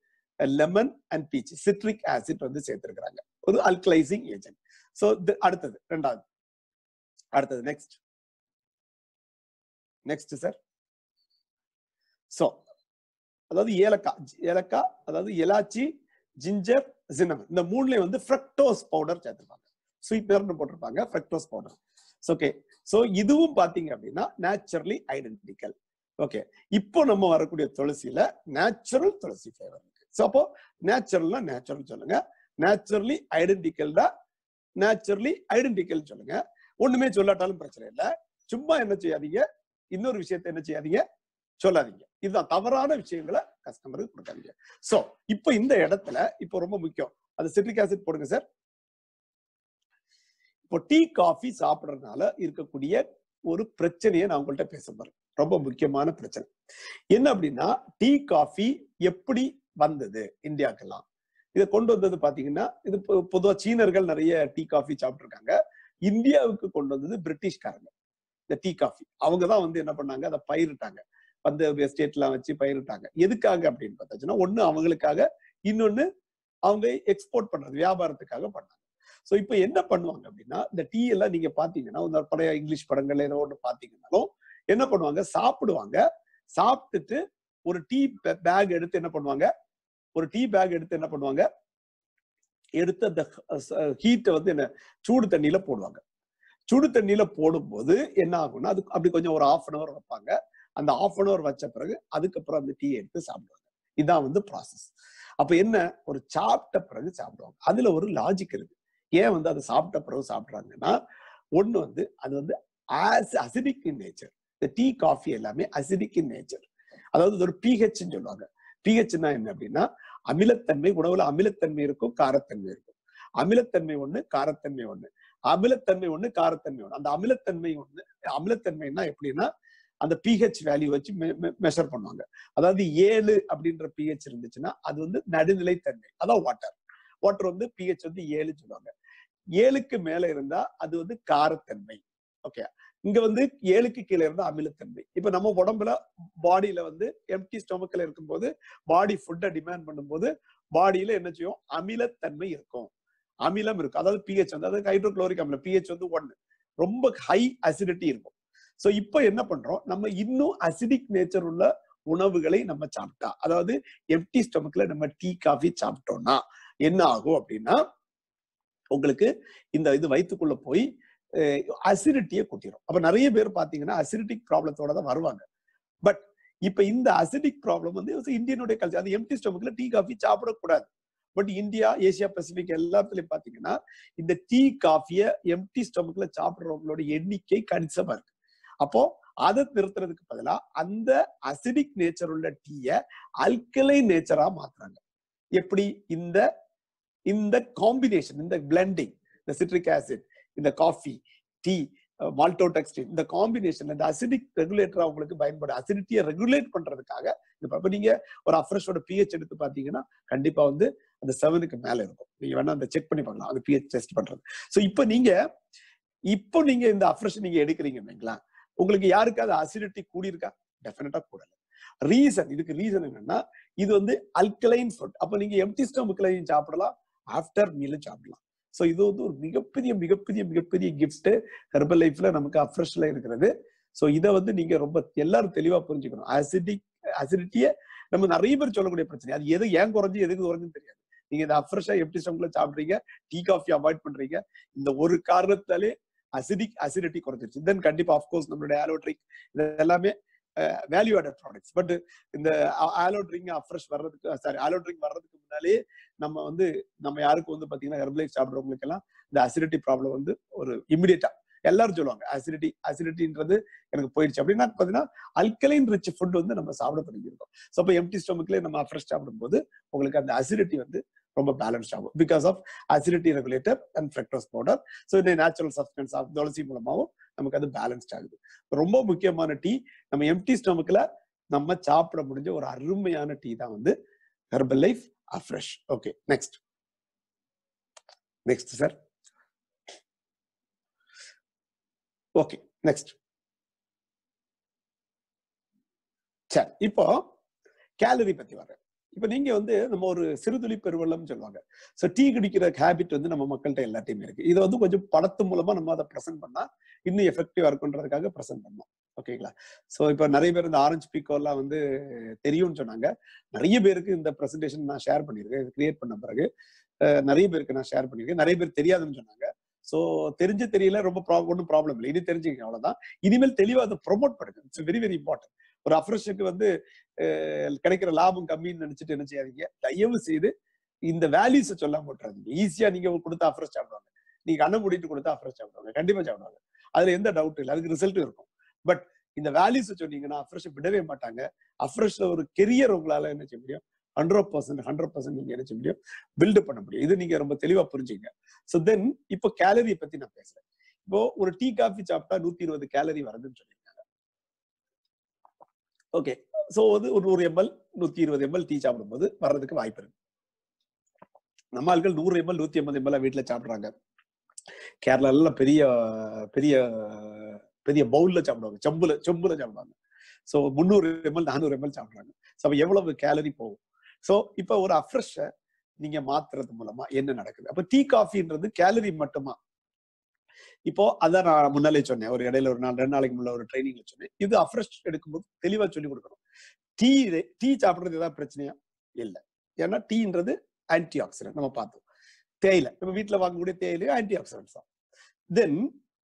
lemon and peach citric acid வந்து சேர்த்திருக்கிறாங்க ஒரு அல்கலைசிங் ஏஜென்ட் ஸோ அடுத்தது ரெண்டாவது அடுத்தது நெக்ஸ்ட் நெக்ஸ்ட் சார் ஸோ அதாவது ஏலக்காய் ஏலக்காய் அதாவது எலாச்சி ஜிஞ்சர் சின்னமன் இந்த மூணுலயும் வந்து ஃப்ரக்டோஸ் பவுடர் சேர்த்திருப்பாங்க ஸ்வீட்னர்னு போட்டிருப்பாங்க ஃப்ரக்டோஸ் பவுடர் ஓகே ஸோ இதுவும் பாத்தீங்க அப்படின்னா நேச்சுரலி ஐடென்டிக்கல் ஓகே இப்போ நம்ம வரக்கூடிய துளசியில நேச்சுரல் துளசி ஃபிளேவர் இருக்கு ஸோ அப்போ நேச்சுரல்னா நேச்சுரல் சொல்லுங்க நேச்சுரலி ஐடென்டிக்கல்டா நேச்சுரலி ஐடென்டிக்கல் சொல்லுங்க ஒண்ணுமே சொல்லாட்டாலும் பிரச்சனை இல்லை சும்மா என்ன செய்யாதீங்க இன்னொரு விஷயத்தை என்ன செய்யாதீங்க சொல்லாதீங்க இதுதான் தவறான விஷயங்களை கஸ்டமருக்கு கொடுக்காதீங்க சோ இப்போ இந்த இடத்துல இப்போ ரொம்ப முக்கியம் அது சிட்ரிக் ஆசிட் போடுங்க சார் இப்போ டீ காஃபி சாப்பிடுறதுனால இருக்கக்கூடிய ஒரு பிரச்சனையை நான் உங்கள்கிட்ட பேச போறேன் ரொம்ப முக்கியமான பிரச்சனை என்ன அப்படின்னா டீ காஃபி எப்படி வந்தது இந்தியாக்கெல்லாம் இதை கொண்டு வந்தது பாத்தீங்கன்னா இது பொ- பொதுவா சீனர்கள் நிறைய டீ காஃபி சாப்பிட்டுருக்காங்க இந்தியாவுக்கு கொண்டு வந்தது பிரிட்டிஷ்காரங்க இந்த டீ காஃபி அவங்க தான் வந்து என்ன பண்ணாங்க அதை பயிரிட்டாங்க வந்து எஸ்டேட்லாம் வச்சு பயிரிட்டாங்க எதுக்காக அப்படின்னு பார்த்தாச்சுன்னா ஒண்ணு அவங்களுக்காக இன்னொன்னு அவங்க எக்ஸ்போர்ட் பண்றது வியாபாரத்துக்காக பண்ணாங்க சோ இப்போ என்ன பண்ணுவாங்க அப்படின்னா இந்த டீ எல்லாம் நீங்க பாத்தீங்கன்னா இந்த பழைய இங்கிலீஷ் படங்கள் ஏதோ ஒண்ணு பாத்தீங்கன்னாலும் என்ன பண்ணுவாங்க சாப்பிடுவாங்க சாப்பிட்டுட்டு ஒரு டீ பேக் எடுத்து என்ன பண்ணுவாங்க ஒரு டீ பேக் எடுத்து என்ன பண்ணுவாங்க எடுத்து அந்த ஹீட்டை வந்து என்ன சூடு தண்ணியில போடுவாங்க சுடு தண்ணியில போடும்போது என்ன ஆகும்னா அது அப்படி கொஞ்சம் ஒரு ஆஃப் அன் அவர் வைப்பாங்க அந்த ஆஃப் அன் அவர் வச்ச பிறகு அதுக்கப்புறம் அந்த டீ எடுத்து சாப்பிடுவாங்க இதான் வந்து ப்ராசஸ் அப்ப என்ன ஒரு சாப்பிட்ட பிறகு சாப்பிடுவாங்க அதுல ஒரு லாஜிக் இருக்கு ஏன் வந்து அதை சாப்பிட்ட பிறகு சாப்பிடுறாங்கன்னா ஒண்ணு வந்து அது வந்து அசிடிக் இன் நேச்சர் இந்த டீ காஃபி எல்லாமே அசிடிக் இன் நேச்சர் அதாவது இது ஒரு பிஹெச்ன்னு சொல்லுவாங்க பிஹெச்னா என்ன அப்படின்னா அமிலத்தன்மை உணவுல அமிலத்தன்மை இருக்கும் காரத்தன்மை இருக்கும் அமிலத்தன்மை ஒண்ணு காரத்தன்மை ஒண்ணு அமிலத்தன்மை ஒண்ணு காரத்தன்மை ஒண்ணு அந்த அமிலத்தன்மை ஒண்ணு அமிலத்தன்மைன்னா எப்படின்னா அந்த பிஹெச் வேல்யூ வச்சு மெஷர் பண்ணுவாங்க அதாவது ஏழு அப்படின்ற பிஹெச் இருந்துச்சுன்னா அது வந்து நடுநிலைத்தன்மை அதான் வாட்டர் வாட்டர் வந்து பிஹெச் வந்து ஏழு சொல்லுவாங்க ஏழுக்கு மேல இருந்தா அது வந்து காரத்தன்மை ஓகே இங்க வந்து ஏழுக்கு கீழே இருந்தா அமிலத்தன்மை இப்ப நம்ம உடம்புல பாடியில வந்து எம்டி ஸ்டொமக்ல இருக்கும்போது பாடி ஃபுட்டை டிமாண்ட் பண்ணும்போது பாடியில என்ன செய்யும் அமிலத்தன்மை இருக்கும் அமிலம் இருக்கும் அதாவது பிஹெச் வந்து அதாவது ஹைட்ரோக்ளோரிக் அமிலம் பிஹெச் வந்து ஒன்னு ரொம்ப ஹை அசிடிட்டி இருக்கும் சோ இப்போ என்ன பண்றோம் நம்ம இன்னும் அசிடிக் நேச்சர் உள்ள உணவுகளை நம்ம சாப்பிட்டா அதாவது எம்டி ஸ்டொமக்ல நம்ம டீ காஃபி சாப்பிட்டோம்னா என்ன ஆகும் அப்படின்னா உங்களுக்கு இந்த இது வயிற்றுக்குள்ள போய் அசிடிட்டியை கூட்டிடும் அப்ப நிறைய பேர் பாத்தீங்கன்னா அசிடிக் ப்ராப்ளத்தோட தான் வருவாங்க பட் இப்ப இந்த அசிடிக் ப்ராப்ளம் வந்து இந்தியனுடைய கல்ச்சர் அது எம்டி ஸ்டொமக்ல டீ காஃபி சாப்பிடக்கூடாது பட் இந்தியா ஏசியா பசிபிக் எல்லாத்துலயும் பாத்தீங்கன்னா இந்த டீ காஃபிய எம்டி ஸ்டொமக்ல சாப்பிடுறவங்களோட எண்ணிக்கை கணிசமா இருக்கு அப்போ அதை நிறுத்துறதுக்கு பதிலா அந்த அசிடிக் நேச்சர் உள்ள டீய அல்கலை நேச்சரா மாத்துறாங்க எப்படி இந்த இந்த காம்பினேஷன் இந்த பிளெண்டிங் இந்த சிட்ரிக் ஆசிட் இந்த காஃபி டீ மால்டோடெக்ஸ்டின் இந்த காம்பினேஷன் இந்த அசிடிக் ரெகுலேட்டரா உங்களுக்கு பயன்படும் அசிடிட்டியை ரெகுலேட் பண்றதுக்காக இந்த இப்ப நீங்க ஒரு அஃப்ரெஷோட பிஹெச் எடுத்து பாத்தீங்கன்னா கண்டிப்பா வந்து அந்த செவனுக்கு மேல இருக்கும் நீங்க வேணா அந்த செக் பண்ணி பார்க்கலாம் அந்த பிஹெச் டெஸ்ட் பண்றது சோ இப்போ நீங்க இப்போ நீங்க இந்த அஃப்ரெஷ் நீங்க எடுக்கிறீங்க இல்லைங்களா உங்களுக்கு யாருக்காவது அசிடிட்டி கூடியிருக்கா டெஃபினட்டா கூடல ரீசன் இதுக்கு ரீசன் என்னன்னா இது வந்து அல்கலைன் ஃபுட் அப்ப நீங்க எம்டி ஸ்டொமக்லையும் சாப்பிடலாம் ஆஃப்டர் மீலும் சாப்பிடலாம் சோ இது வந்து ஒரு மிகப்பெரிய மிகப்பெரிய மிகப்பெரிய கிஃப்ட் ஹெர்பல் லைஃப்ல நமக்கு அஃப்ரெஷ்ல இருக்கிறது சோ இதை வந்து நீங்க ரொம்ப எல்லாரும் தெளிவா புரிஞ்சுக்கணும் அசிடிக் அசிடிட்டிய நம்ம நிறைய பேர் சொல்லக்கூடிய பிரச்சனை அது எது ஏன் குறைஞ்சு எதுக்கு குறைஞ்சுன்னு தெரியாது நீங்க இந்த அஃப்ரெஷ்ஷா எம்டி ஸ்டொமக்ல சாப்பிடுறீங்க டீ காஃபி அவாய்ட் பண்றீங்க இந்த ஒரு காரணத்தாலே அசிடிக் அசிடிட்டி குறைஞ்சிருச்சு தென் கண்டிப்பா அஃப்கோர்ஸ் நம்மளுடைய ஆலோட்ரிக் இது எல்லாமே வேல்யூ ஆடட் ப்ராடக்ட்ஸ் பட் இந்த ஆலோ ட்ரிங்க் அஃப்ரெஷ் வர்றதுக்கு சாரி ஆலோ ட்ரிங்க் வர்றதுக்கு முன்னாலே நம்ம வந்து நம்ம யாருக்கு வந்து பாத்தீங்கன்னா ஹெர்பலைஃப் சாப்பிட்றவங்களுக்கு எல்லாம் இந்த அசிடிட்டி ப்ராப்ளம் வந்து ஒரு இமிடியட்டா எல்லாரும் சொல்லுவாங்க அசிடிட்டி அசிடிட்டின்றது எனக்கு போயிடுச்சு அப்படின்னா பாத்தீங்கன்னா அல்கலைன் ரிச் ஃபுட் வந்து நம்ம சாப்பிட தொடங்கியிருக்கோம் ஸோ அப்போ எம்டி ஸ்டொமக்லேயே நம்ம அஃப்ரெஷ் சாப்பிடும்போது உங்களுக்கு அந்த அசிடிட்டி வந்து ரொம்ப பேலன்ஸ் ஆகும் because of acidity regulator and fructose powder so இந்த நேச்சுரல் சப்ஸ்டன்ஸ் ஆஃப் துளசி மூலமாகவும் நமக்கு அது பேலன்ஸ்ட் ஆகுது ரொம்ப முக்கியமான டீ நம்ம எம்டி ஸ்டொமக்ல நம்ம சாப்பிட முடிஞ்ச ஒரு அருமையான டீ தான் வந்து Herbalife Afresh okay next next sir okay next சரி இப்போ கேலரி பத்தி வரேன் இப்ப நீங்க வந்து நம்ம ஒரு சிறுதுளி பெருவெள்ளம் சொல்லுவாங்க ஸோ டீ குடிக்கிற ஹேபிட் வந்து நம்ம மக்கள்கிட்ட எல்லாத்தையுமே இருக்கு இதை வந்து கொஞ்சம் படத்து மூலமா நம்ம அதை ப்ரெசென்ட் பண்ணா இன்னும் எஃபெக்டிவா இருக்குன்றதுக்காக ப்ரெசென்ட் பண்ணோம் ஓகேங்களா ஸோ இப்போ நிறைய பேர் இந்த ஆரஞ்சு பீக்கோலாம் வந்து தெரியும்னு சொன்னாங்க நிறைய பேருக்கு இந்த ப்ரெசன்டேஷன் நான் ஷேர் பண்ணியிருக்கேன் இது கிரியேட் பண்ண பிறகு அஹ், நிறைய பேருக்கு நான் ஷேர் பண்ணியிருக்கேன் நிறைய பேர் தெரியாதுன்னு சொன்னாங்க ஸோ தெரிஞ்சு தெரியல ரொம்ப ப்ராப் ஒன்றும் ப்ராப்ளம் இல்லை இனி தெரிஞ்சுக்கங்க அவ்வளவுதான் இனிமேல் தெளிவாக அதை ப்ரொமோட் பண்ணுங்க இட்ஸ் வெரி வெரி இம்பார்ட்டன்ட் ஒரு அஃப்ரெஷுக்கு வந்து அஹ், கிடைக்கிற லாபம் கம்மின்னு நினைச்சிட்டு என்ன செய்யாதீங்க தயவு செய்து இந்த வேல்யூஸை சொல்லாம போட்டுறாதீங்க ஈஸியா நீங்க கொடுத்தா அஃப்ரெஷ் சாப்பிடுவாங்க நீங்க அண்ணன் மூடிட்டு கொடுத்தா அஃப்ரெஷ் சாப்பிடுவாங்க கண்டிப்பா சாப்பிடுவாங்க அதுல எந்த டவுட் இல்லை அதுக்கு ரிசல்ட் இருக்கும் பட் இந்த வேல்யூஸ் சொன்னீங்கன்னா அஃப்ரெஷ் விடவே மாட்டாங்க அஃப்ரெஷ்ல ஒரு கெரியர் உங்களால என்ன செய்ய முடியும் ஹண்ட்ரட் பர்சன்ட் ஹண்ட்ரட் பர்சன்ட் நீங்க என்ன செய்ய முடியும் பில்டு பண்ண முடியும் இது நீங்க ரொம்ப தெளிவா புரிஞ்சுங்க ஸோ தென் இப்போ கேலரி பத்தி நான் பேசுறேன் இப்போ ஒரு டீ காஃபி சாப்பிட்டா நூத்தி இருபது கேலரி வருதுன்னு சொல்லியிருக்காங்க ஓகே ஸோ வந்து ஒரு நூறு எம்எல் நூத்தி இருபது எம்எல் டீ சாப்பிடும்போது வர்றதுக்கு வாய்ப்பு இருக்கு நம்ம ஆட்கள் நூறு எம்எல் நூத்தி ஐம்பது எம்எல் வீட்டுல சாப்பிடுறாங்க கேரளால பெரிய பெரிய பெரிய பவுல்ல சாப்பிடுவாங்க செம்புல செம்புல சாப்பிடுவாங்க ஸோ முந்நூறு எம்எல் நானூறு எம்எல் சாப்பிடுறாங்க ஸோ அப்ப எவ்வளவு கேலரி போகும் ஸோ இப்போ ஒரு அஃப்ரெஷ்ஷை நீங்க மாத்துறது மூலமா என்ன நடக்குது அப்ப டீ காஃபின்றது கேலரி மட்டுமா இப்போ அதான் நான் முன்னாலே சொன்னேன் ஒரு இடையில ஒரு நாள் ரெண்டு நாளைக்கு முன்ன ஒரு ட்ரைனிங்ல சொன்னேன் இது அஃப்ரெஷ் எடுக்கும்போது தெளிவா சொல்லி கொடுக்கணும் டீ டீ சாப்பிடுறது ஏதாவது பிரச்சனையா இல்ல ஏன்னா டீன்றது ஆன்டி ஆக்சிடென்ட் நம்ம பார்த்தோம் தேயிலை நம்ம வீட்டுல வாங்கக்கூடிய தேயிலை ஆன்டி ஆக்சிடென்ட்ஸ் தான் தென்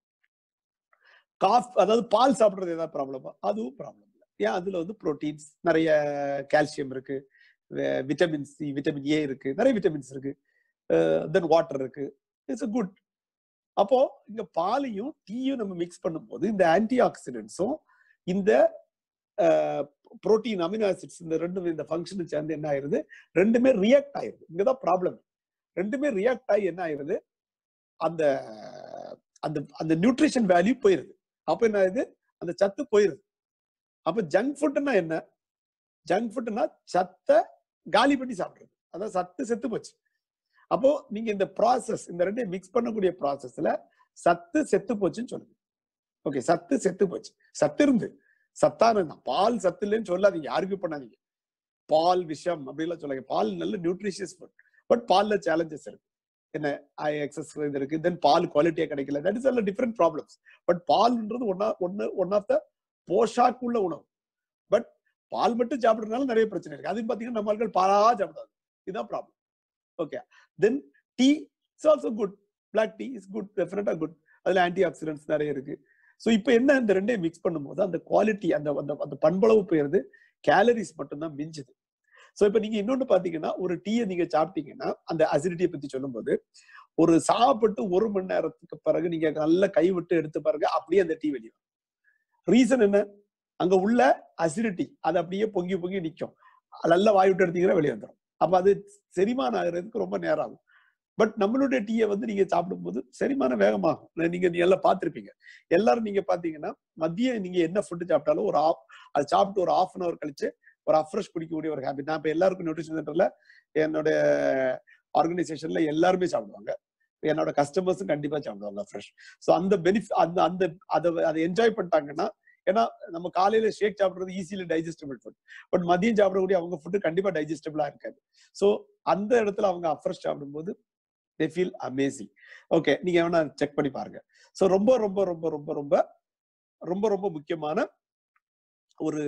காஃப் அதாவது பால் சாப்பிடுறது ஏதாவது ப்ராப்ளமா அதுவும் ப்ராப்ளம் இல்லை ஏன் அதுல வந்து புரோட்டீன்ஸ் நிறைய கால்சியம் இருக்கு விட்டமின் சி விட்டமின் ஏ இருக்கு நிறைய விட்டமின்ஸ் இருக்கு தென் வாட்டர் இருக்கு இட்ஸ் குட் அப்போ இங்க பாலையும் டீயும் நம்ம மிக்ஸ் பண்ணும்போது இந்த ஆன்டி ஆக்சிடென்ட்ஸும் இந்த புரோட்டீன் அமினோ ஆசிட்ஸ் இந்த ரெண்டு இந்த ஃபங்க்ஷன் சேர்ந்து என்ன ஆயிருது ரெண்டுமே ரியாக்ட் ஆயிருது இங்கதான் ப்ராப்ளம் ரெண்டுமே ரியாக்ட் ஆகி என்ன ஆயிருது அந்த அந்த அந்த நியூட்ரிஷன் வேல்யூ போயிருது அப்ப என்ன ஆகுது அந்த சத்து போயிருது அப்ப ஜங்க் ஃபுட்னா என்ன ஜங்க் ஃபுட்னா சத்தை காலி பண்ணி சாப்பிடுறது அதான் சத்து செத்து போச்சு அப்போ நீங்க இந்த ப்ராசஸ் இந்த ரெண்டையும் மிக்ஸ் பண்ணக்கூடிய ப்ராசஸ்ல சத்து செத்து போச்சுன்னு சொல்லுங்க ஓகே சத்து செத்து போச்சு சத்து இருந்து சத்தான பால் சத்து இல்லைன்னு சொல்லாதீங்க ஆர்கியூ பண்ணாதீங்க பால் விஷம் அப்படிலாம் சொல்லாங்க பால் நல்ல நியூட்ரிஷியஸ் ஃபுட் பட் பால்ல சேலஞ்சஸ் இருக்கு என்ன எக்ஸஸ் இது இருக்கு தென் பால் குவாலிட்டியா கிடைக்கல that is all different problems but பால்ன்றது ஒன்னா ஒன்னு ஒன் ஆஃப் த போஷாக்குள்ள உணவு பட் பால் மட்டும் சாப்பிடுறதுனால நிறைய பிரச்சனை இருக்கு அது பாத்தீங்கன்னா நம்ம ஆட்கள் பாலா சாப்பிடாது இதுதான் problem okay then tea it's also good black tea is good டெஃபினட்டா குட் அதுல ஆன்டி ஆக்சிடென்ட்ஸ் நிறைய இருக்கு ஸோ இப்போ என்ன இந்த ரெண்டையும் மிக்ஸ் பண்ணும்போது அந்த குவாலிட்டி அந்த அந்த அந்த பண்பளவு போயிருது கேலரிஸ் மட்டும்தான் மிஞ்சுது ஸோ இப்போ நீங்க இன்னொன்று பாத்தீங்கன்னா ஒரு டீயை நீங்க சாப்பிட்டீங்கன்னா அந்த அசிடிட்டியை பத்தி சொல்லும்போது ஒரு சாப்பிட்டு ஒரு மணி நேரத்துக்கு பிறகு நீங்க நல்லா கை விட்டு எடுத்து பாருங்க அப்படியே அந்த டீ வெளியே ரீசன் என்ன அங்க உள்ள அசிடிட்டி அது அப்படியே பொங்கி பொங்கி நிற்கும் நல்லா வாய் விட்டு எடுத்தீங்கன்னா வெளியே வந்துடும் அப்ப அது செரிமானம் ஆகுறதுக்கு ரொம்ப நேரம் ஆகும் பட் நம்மளுடைய டீயை வந்து நீங்க சாப்பிடும்போது செரிமானம் வேகமாகும் நீங்க நீ எல்லாம் பார்த்திருப்பீங்க எல்லாரும் நீங்க பாத்தீங்கன்னா மதியம் நீங்க என்ன ஃபுட்டு சாப்பிட்டாலும் ஒரு ஆஃப் அது சாப்பிட்டு ஒரு ஆஃப் அன் அவர் கழிச்சு ஒரு அஃப்ரெஷ் குடிக்கக்கூடிய ஒரு ஹேபிட் நான் இப்ப எல்லாருக்கும் நியூட்ரிஷன் சென்டர்ல என்னோட ஆர்கனைசேஷன்ல எல்லாருமே சாப்பிடுவாங்க என்னோட கஸ்டமர்ஸும் கண்டிப்பா சாப்பிடுவாங்க ஃப்ரெஷ் ஸோ அந்த பெனிஃபிட் அந்த அந்த அதை அதை என்ஜாய் பண்ணிட்டாங்கன்னா ஏன்னா நம்ம காலையில ஷேக் சாப்பிடுறது ஈஸிலி டைஜஸ்டபிள் ஃபுட் பட் மதியம் சாப்பிடக்கூடிய அவங்க ஃபுட்டு கண்டிப்பா டைஜஸ்டபிளா இருக்காது ஸோ அந்த இடத்துல அவங்க அஃப்ரெஷ் சாப்பிடும்போது தே ஃபீல் அமேசிங் ஓகே நீங்க வேணா செக் பண்ணி பாருங்க ஸோ ரொம்ப ரொம்ப ரொம்ப ரொம்ப ரொம்ப ரொம்ப ரொம்ப முக்கியமான ஒரு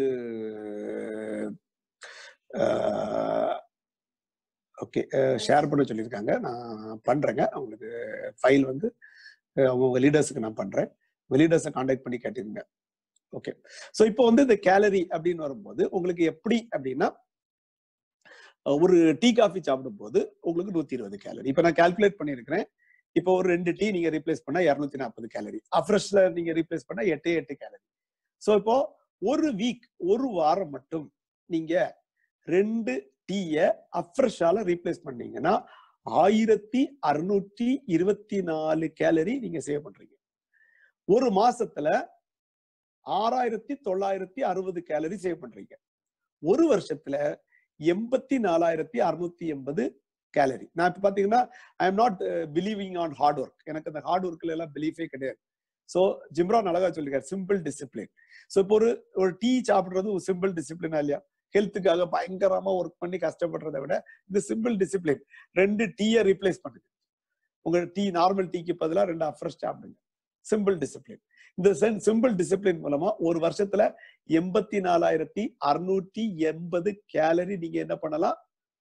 ஓகே ஷேர் பண்ண சொல்லியிருக்காங்க நான் பண்றேங்க அவங்களுக்கு ஃபைல் வந்து அவங்க லீடர்ஸுக்கு நான் பண்றேன் லீடர்ஸை கான்டாக்ட் பண்ணி கேட்டிருங்க ஓகே ஸோ இப்போ வந்து இந்த கேலரி அப்படின்னு வரும்போது உங்களுக்கு எப்படி அப்படின்னா ஒரு டீ காஃபி சாப்பிடும்போது உங்களுக்கு நூத்தி இருபது கேலரி இப்போ நான் கால்குலேட் பண்ணியிருக்கிறேன் இப்போ ஒரு ரெண்டு டீ நீங்க ரீப்ளேஸ் பண்ணா இரநூத்தி நாற்பது கேலரி அஃப்ரெஷ்ல நீங்க ரீப்ளேஸ் பண்ணா எட்டே எட்டு கேலரி ஸோ இப்போ ஒரு வீக் ஒரு வாரம் மட்டும் நீங்க ரெண்டு டீய அஃப்ரெஷ்ஷால ரீப்ளேஸ் பண்ணீங்கன்னா ஆயிரத்தி அறுநூற்றி இருபத்தி நாலு கேலரி நீங்க சேவ் பண்றீங்க ஒரு மாசத்துல ஆறாயிரத்தி தொள்ளாயிரத்தி அறுபது கேலரி சேவ் பண்றீங்க ஒரு வருஷத்துல எண்பத்தி நாலாயிரத்தி அறுநூத்தி எண்பது கேலரி நான் இப்ப பாத்தீங்கன்னா I am not believing on hard work எனக்கு அந்த ஹார்ட் ஒர்க்ல எல்லாம் பிலீஃபே கிடையாது ஸோ ஜிம்ரான் அழகா சொல்லிருக்காரு சிம்பிள் டிசிப்ளின் ஸோ இப்போ ஒரு ஒரு டீ சாப்பிடுறது ஒரு சிம்பிள் டிசிப்ளினா இல்லையா ஹெல்த்துக்காக பயங்கரமா ஒர்க் பண்ணி கஷ்டப்படுறதை விட இந்த சிம்பிள் டிசிப்ளின் ரெண்டு டீயை ரீப்ளேஸ் பண்ணுங்க உங்க டீ நார்மல் டீக்கு பதிலா ரெண்டு அஃப்ரெஷ் சாப்பிடுங்க சிம்பிள் டிசிப்ளின் இந்த சிம்பிள் டிசிப்ளின் மூலமா ஒரு வருஷத்துல எண்பத்தி நாலாயிரத்தி அறுநூற்றி எண்பது கேலரி நீங்க என்ன பண்ணலாம்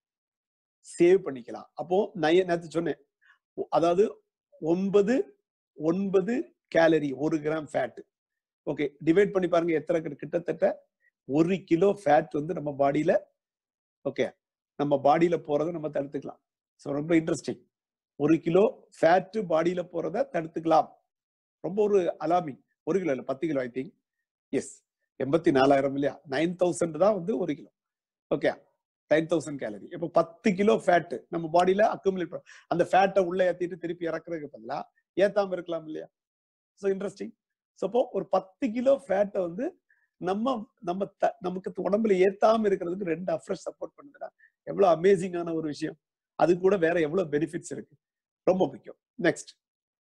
சேவ் பண்ணிக்கலாம் அப்போ நான் நேற்று சொன்னேன் ஒ- அதாவது ஒன்பது ஒன்பது கேலரி ஒரு கிராம் ஃபேட் ஓகே டிவைட் பண்ணி பாருங்க எத்தனை கிட்ட- கிட்டத்தட்ட ஒரு கிலோ ஃபேட் வந்து நம்ம பாடியில ஓகே நம்ம பாடியில போறதை நம்ம தடுத்துக்கலாம் ஸோ ரொம்ப இன்ட்ரெஸ்டிங் ஒரு கிலோ ஃபேட் பாடியில போறதை தடுத்துக்கலாம் ரொம்ப ஒரு அலாமிங் ஒரு கிலோ இல்ல பத்து கிலோ ஐ திங்க் எஸ் எண்பத்தி நாலாயிரம் இல்லையா நைன் தௌசண்ட் தான் வந்து ஒரு kilo okay nine thousand calorie இப்போ பத்து கிலோ ஃபேட் நம்ம பாடியில அக்குமுலேட் அந்த ஃபேட்டை உள்ள ஏத்திட்டு திருப்பி இறக்குறதுக்கு பதிலா ஏத்தாம இருக்கலாம் இல்லையா ஸோ இன்ட்ரெஸ்டிங் ஸோ அப்போ ஒரு பத்து கிலோ ஃபேட்டை வந்து நம்ம நம்ம த- நமக்கு உடம்புல ஏத்தாம இருக்கிறதுக்கு ரெண்டு அஃப்ரெஷ் சப்போர்ட் பண்ணுதுன்னா எவ்வளவு அமேசிங்கான ஒரு விஷயம் அது கூட வேற எவ்வளவு பெனிஃபிட்ஸ் இருக்கு ரொம்ப முக்கியம் நெக்ஸ்ட்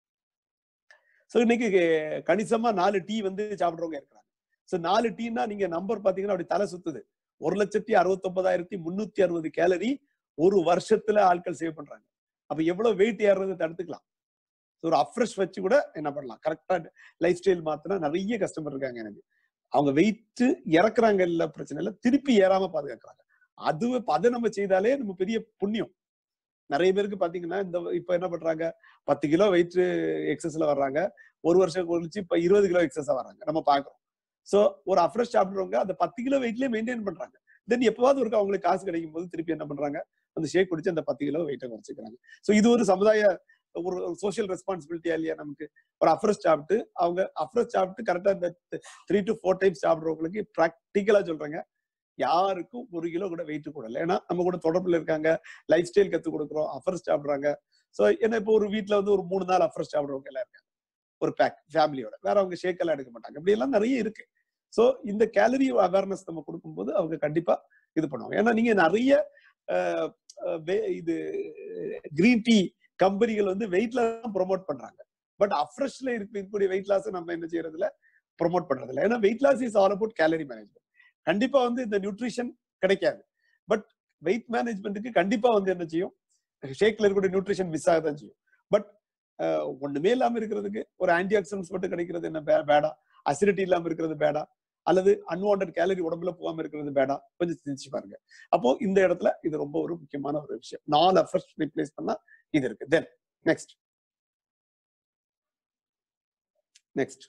ஸோ இன்னைக்கு கே- கணிசமா நாலு டீ வந்து சாப்பிடுறவங்க இருக்கிறாங்க ஸோ நாலு டீனா நீங்க நம்பர் பாத்தீங்கன்னா அப்படி தலை சுத்துது ஒரு லட்சத்தி அறுபத்தொன்பதாயிரத்தி முன்னூத்தி அறுபது கேலரி ஒரு வருஷத்துல ஆட்கள் சேவ் பண்றாங்க அப்ப எவ்வளவு வெயிட் ஏறுறதை தடுத்துக்கலாம் So, ஒரு அஃப்ரெஷ் வச்சு கூட என்ன பண்ணலாம் கரெக்டா லைஃப் ஸ்டைல் மாத்தினா நிறைய கஸ்டமர் இருக்காங்க எனக்கு அவங்க வெயிட் இறக்குறாங்க இல்ல பிரச்சனை இல்ல திருப்பி ஏறாம பாதுகாக்கிறாங்க அது அதை நம்ம செய்தாலே நம்ம பெரிய புண்ணியம் நிறைய பேருக்கு பாத்தீங்கன்னா இந்த இப்ப என்ன பண்றாங்க பத்து கிலோ வெயிட் எக்ஸஸ்ல வர்றாங்க ஒரு வருஷம் கழிச்சு இப்ப இருபது கிலோ எக்ஸஸா வர்றாங்க நம்ம பாக்குறோம் சோ ஒரு அஃப்ரெஷ் சாப்பிடுறவங்க அந்த பத்து கிலோ வெயிட்லயே மெயின்டைன் பண்றாங்க தென் எப்பவாவது ஒரு அவங்களுக்கு காசு கிடைக்கும் போது திருப்பி என்ன பண்றாங்க அந்த ஷேக் குடிச்சு அந்த பத்து கிலோ வெயிட்டை குறைச்சிக்கிறாங்க சோ இது ஒரு சமுதாய ஒரு சோஷியல் ரெஸ்பான்சிபிலிட்டியா இல்லையா நமக்கு ஒரு அஃப்ரெஷ் சாப்பிட்டு அவங்க அஃப்ரெஷ் சாப்பிட்டு கரெக்டா இந்த த்ரீ டு ஃபோர் டைம்ஸ் சாப்பிடுறவங்களுக்கு ப்ராக்டிக்கலா சொல்றாங்க யாருக்கும் ஒரு கிலோ கூட வெயிட் கூட இல்லை ஏன்னா நம்ம கூட தொடர்புல இருக்காங்க லைஃப் ஸ்டைல் கத்து கொடுக்குறோம் அஃபர்ஸ் சாப்பிடுறாங்க சோ என்ன இப்போ ஒரு வீட்ல வந்து ஒரு மூணு நாள் அஃபர்ஸ் சாப்பிடுறவங்க எல்லாம் இருக்காங்க ஒரு பேக் ஃபேமிலியோட வேற அவங்க ஷேக் எல்லாம் எடுக்க மாட்டாங்க இப்படி எல்லாம் நிறைய இருக்கு சோ இந்த கேலரி அவேர்னஸ் நம்ம கொடுக்கும்போது அவங்க கண்டிப்பா இது பண்ணுவாங்க ஏன்னா நீங்க நிறைய அஹ், அஹ், வே- இது கிரீன் டீ கம்பெனிகள் வந்து வெயிட்ல தான் ப்ரொமோட் பண்றாங்க பட் அஃப்ரெஷ்ல இருக்கக்கூடிய வெயிட் லாஸ் நம்ம என்ன செய்யறதுல ப்ரொமோட் பண்றது இல்லை ஏன்னா weight loss is all about calorie management கண்டிப்பா வந்து இந்த நியூட்ரிஷன் கிடைக்காது பட் வெயிட் மேனேஜ்மெண்ட்டுக்கு கண்டிப்பா வந்து என்ன செய்யும் ஷேக்ல இருக்கக்கூடிய நியூட்ரிஷன் மிஸ் ஆகதான் செய்யும் பட் ஒண்ணுமே இல்லாம இருக்கிறதுக்கு ஒரு ஆன்டி ஆக்சிடன்ஸ் மட்டும் கிடைக்கிறது என்ன பே- பேடா அசிடிட்டி இல்லாம இருக்கிறது பேடா அல்லது அன்வான்ட் கேலரி உடம்புல போகாம இருக்கிறது பேடா கொஞ்சம் சிந்திச்சு பாருங்க அப்போ இந்த இடத்துல இது ரொம்ப ஒரு முக்கியமான ஒரு விஷயம் நாலு அஃபர்ஸ் ரீப்ளேஸ் பண்ணா இது இருக்கு தென் நெக்ஸ்ட் நெக்ஸ்ட்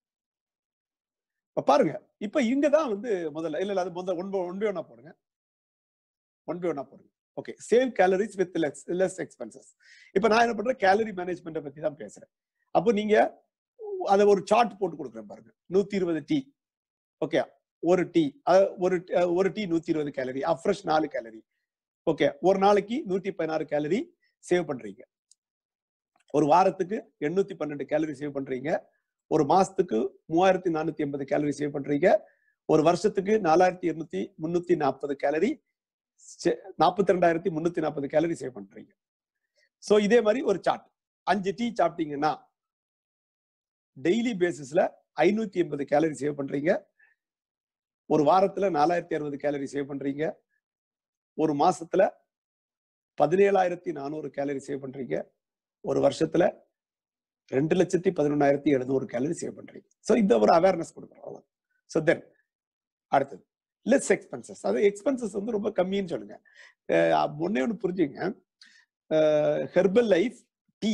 பாருங்க இப்ப இங்கதான் வந்து முதல்ல இல்ல இல்ல அது முதல்ல ஒன் ஒன் பை ஒன்னா போடுங்க ஒன் பை ஒன்னா போடுங்க okay save calories with less less expenses இப்ப நான் என்ன பண்றேன் கேலரி மேனேஜ்மெண்ட்டை பத்தி தான் பேசுறேன் அப்போ நீங்க அதை ஒரு சார்ட் போட்டு கொடுக்குறேன் பாருங்க நூத்தி இருபது டீ ஓகே ஒரு டீ ஒரு அஹ், ஒரு டீ நூத்தி இருபது கேலரி அஃப்ரெஷ் நாலு கேலரி ஓகே ஒரு நாளைக்கு நூத்தி பதினாறு கேலரி சேவ் பண்றீங்க ஒரு வாரத்துக்கு எண்ணூத்தி பன்னெண்டு கேலரி சேவ் பண்றீங்க ஒரு மாசத்துக்கு மூவாயிரத்தி நானூத்தி எண்பது கேலரி சேவ் பண்றீங்க ஒரு வருஷத்துக்கு நாலாயிரத்தி இருநூத்தி முன்னூத்தி நாற்பது கேலரி நாற்பத்தி ரெண்டாயிரத்தி முன்னூத்தி நாற்பது கேலரி சேவ் பண்றீங்க சோ இதே மாதிரி ஒரு சார்ட் அஞ்சு டீ சாப்பிட்டீங்கன்னா டெய்லி பேசிஸ்ல ஐநூத்தி எண்பது கேலரி சேவ் பண்றீங்க ஒரு வாரத்துல நாலாயிரத்தி அறுபது கேலரி சேவ் பண்றீங்க ஒரு மாசத்துல பதினேழாயிரத்தி நானூறு கேலரி சேவ் பண்றீங்க ஒரு வருஷத்துல ரெண்டு லட்சத்தி பதினொன்னாயிரத்தி எழுநூறு கேலரி சேவ் பண்றீங்க சோ இந்த ஒரு அவேர்னஸ் கொடுக்குறோம் ஸோ தென் அடுத்தது லெஸ் எக்ஸ்பென்சஸ் அது எக்ஸ்பென்சஸ் வந்து ரொம்ப கம்மின்னு சொல்லுங்க அஹ் ஒண்ணே ஒன்று புரிஞ்சுங்க Herbalife tea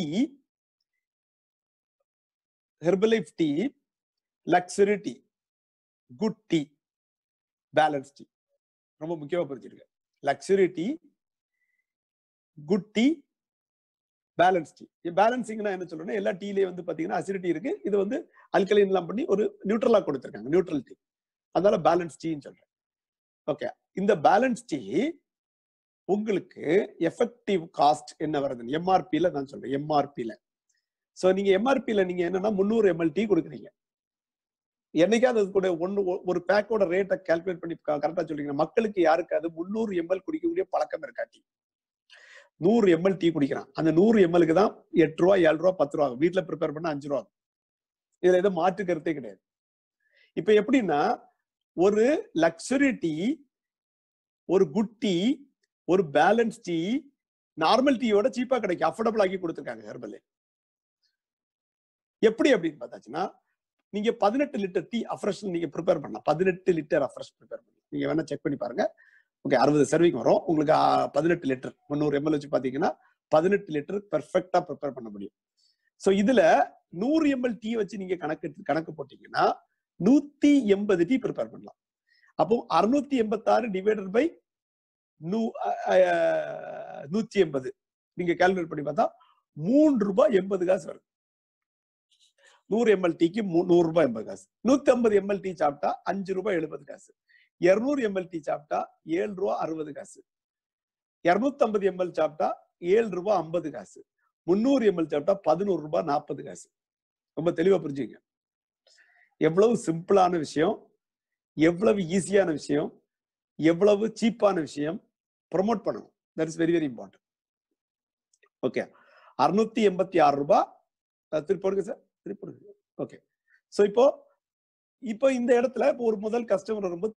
Herbalife tea luxury tea good tea balance tea ரொம்ப முக்கியமா புரிஞ்சுருங்க luxury tea good tea balance tea பேலன்சிங்னா என்ன சொல்றேன்னா எல்லா டீலயே வந்து பாத்தீங்கன்னா அசிடிட்டி இருக்கு இது வந்து அல்கலைன் எல்லாம் பண்ணி ஒரு நியூட்ரலா கொடுத்துருக்காங்க நியூட்ரல் டீ அதனால பேலன்ஸ் டீன்னு சொல்றேன் ஓகே இந்த பேலன்ஸ் டீ உங்களுக்கு எஃபெக்டிவ் காஸ்ட் என்ன வருதுன்னு எம்ஆர்பில நான் சொல்றேன் எம்ஆர்பில சோ நீங்க எம்ஆர்பில நீங்க என்னன்னா முந்நூறு எம்எல் டீ கொடுக்குறீங்க என்னைக்காவது அது கூட ஒன்னு ஒரு பேக்கோட ரேட்டை கால்குலேட் பண்ணி கரெக்டா சொல்றீங்க மக்களுக்கு யாருக்கு அது முந்நூறு எம்எல் குடிக்கக்கூடிய பழக்கம் இருக்கா டீ நூறு எம்எல் டீ குடிக்கிறான் அந்த நூறு எம்எல்க்கு தான் எட்டு ரூபா ஏழு ரூபா பத்து ரூபா ஆகும். வீட்ல ப்ரிப்பேர் பண்ண அஞ்சு ரூபா ஆகும். இதுல எதுவும் மாற்று கருத்தே கிடையாது இப்ப எப்படின்னா ஒரு லக்ஸரி டீ ஒரு குட் டீ ஒரு பேலன்ஸ் டீ நார்மல் டீயோட சீப்பா கிடைக்கும் அஃபோர்டபுள் ஆக்கி கொடுத்துருக்காங்க ஹெர்பல் எப்படி அப்படின்னு பார்த்தாச்சுன்னா நீங்க பதினெட்டு லிட்டர் டீ அஃப்ரெஷ் நீங்க ப்ரிப்பேர் பண்ணலாம் பதினெட்டு லிட்டர் அஃப்ரெஷ் ப்ரிப்பேர் பண்ணலாம் நீங்க வேணா செக் பண்ணி பாருங்க ஓகே அறுபது சர்விங் வரும் உங்களுக்கு பதினெட்டு லிட்டர் முந்நூறு எம்எல் வச்சு பாத்தீங்கன்னா பதினெட்டு லிட்டர் பெர்ஃபெக்டா ப்ரிப்பேர் பண்ண முடியும் சோ இதுல நூறு எம்எல் டீ வச்சு நீங்க கணக்கு எடுத்து- கணக்கு போட்டீங்கன்னா நூத்தி எண்பது டீ ப்ரிப்பேர் பண்ணலாம் அப்போ அறுநூத்தி எண்பத்தாறு டிவைடட் பை நூ அஹ், அஹ், நூத்தி எண்பது நீங்க கால்குலேட் பண்ணி பார்த்தா மூன்று ரூபாய் எண்பது காசு வருது நூறு எம்எல் டீக்கு நூறு ரூபாய் எண்பது காசு நூத்தி ஐம்பது எம்எல் டீ சாப்பிட்டா அஞ்சு ரூபாய் எழுபது காசு இருநூறு எம்எல் டீ சாப்பிட்டா ஏழு ரூபா அறுபது காசு இருநூத்தி ஐம்பது எம்எல் சாப்பிட்டா ஏழு ரூபாய் ஐம்பது காசு முந்நூறு எம்எல் சாப்பிட்டா பதினோரு ரூபாய் நாற்பது காசு ரொம்ப தெளிவா புரிஞ்சுங்க எவ்வளவு சிம்பிளான விஷயம் எவ்வளவு ஈஸியான விஷயம் எவ்வளவு சீப்பான விஷயம் ப்ரொமோட் பண்ணணும் that is very very important okay அறுநூத்தி எண்பத்தி ஆறு ரூபாய் அஹ் திருப்பி போடுங்க சார் திருப்பி போடுங்க ஓகே ஸோ இப்போ இப்போ இந்த இடத்துல இப்போ ஒரு முதல் கஸ்டமர் வரும்போது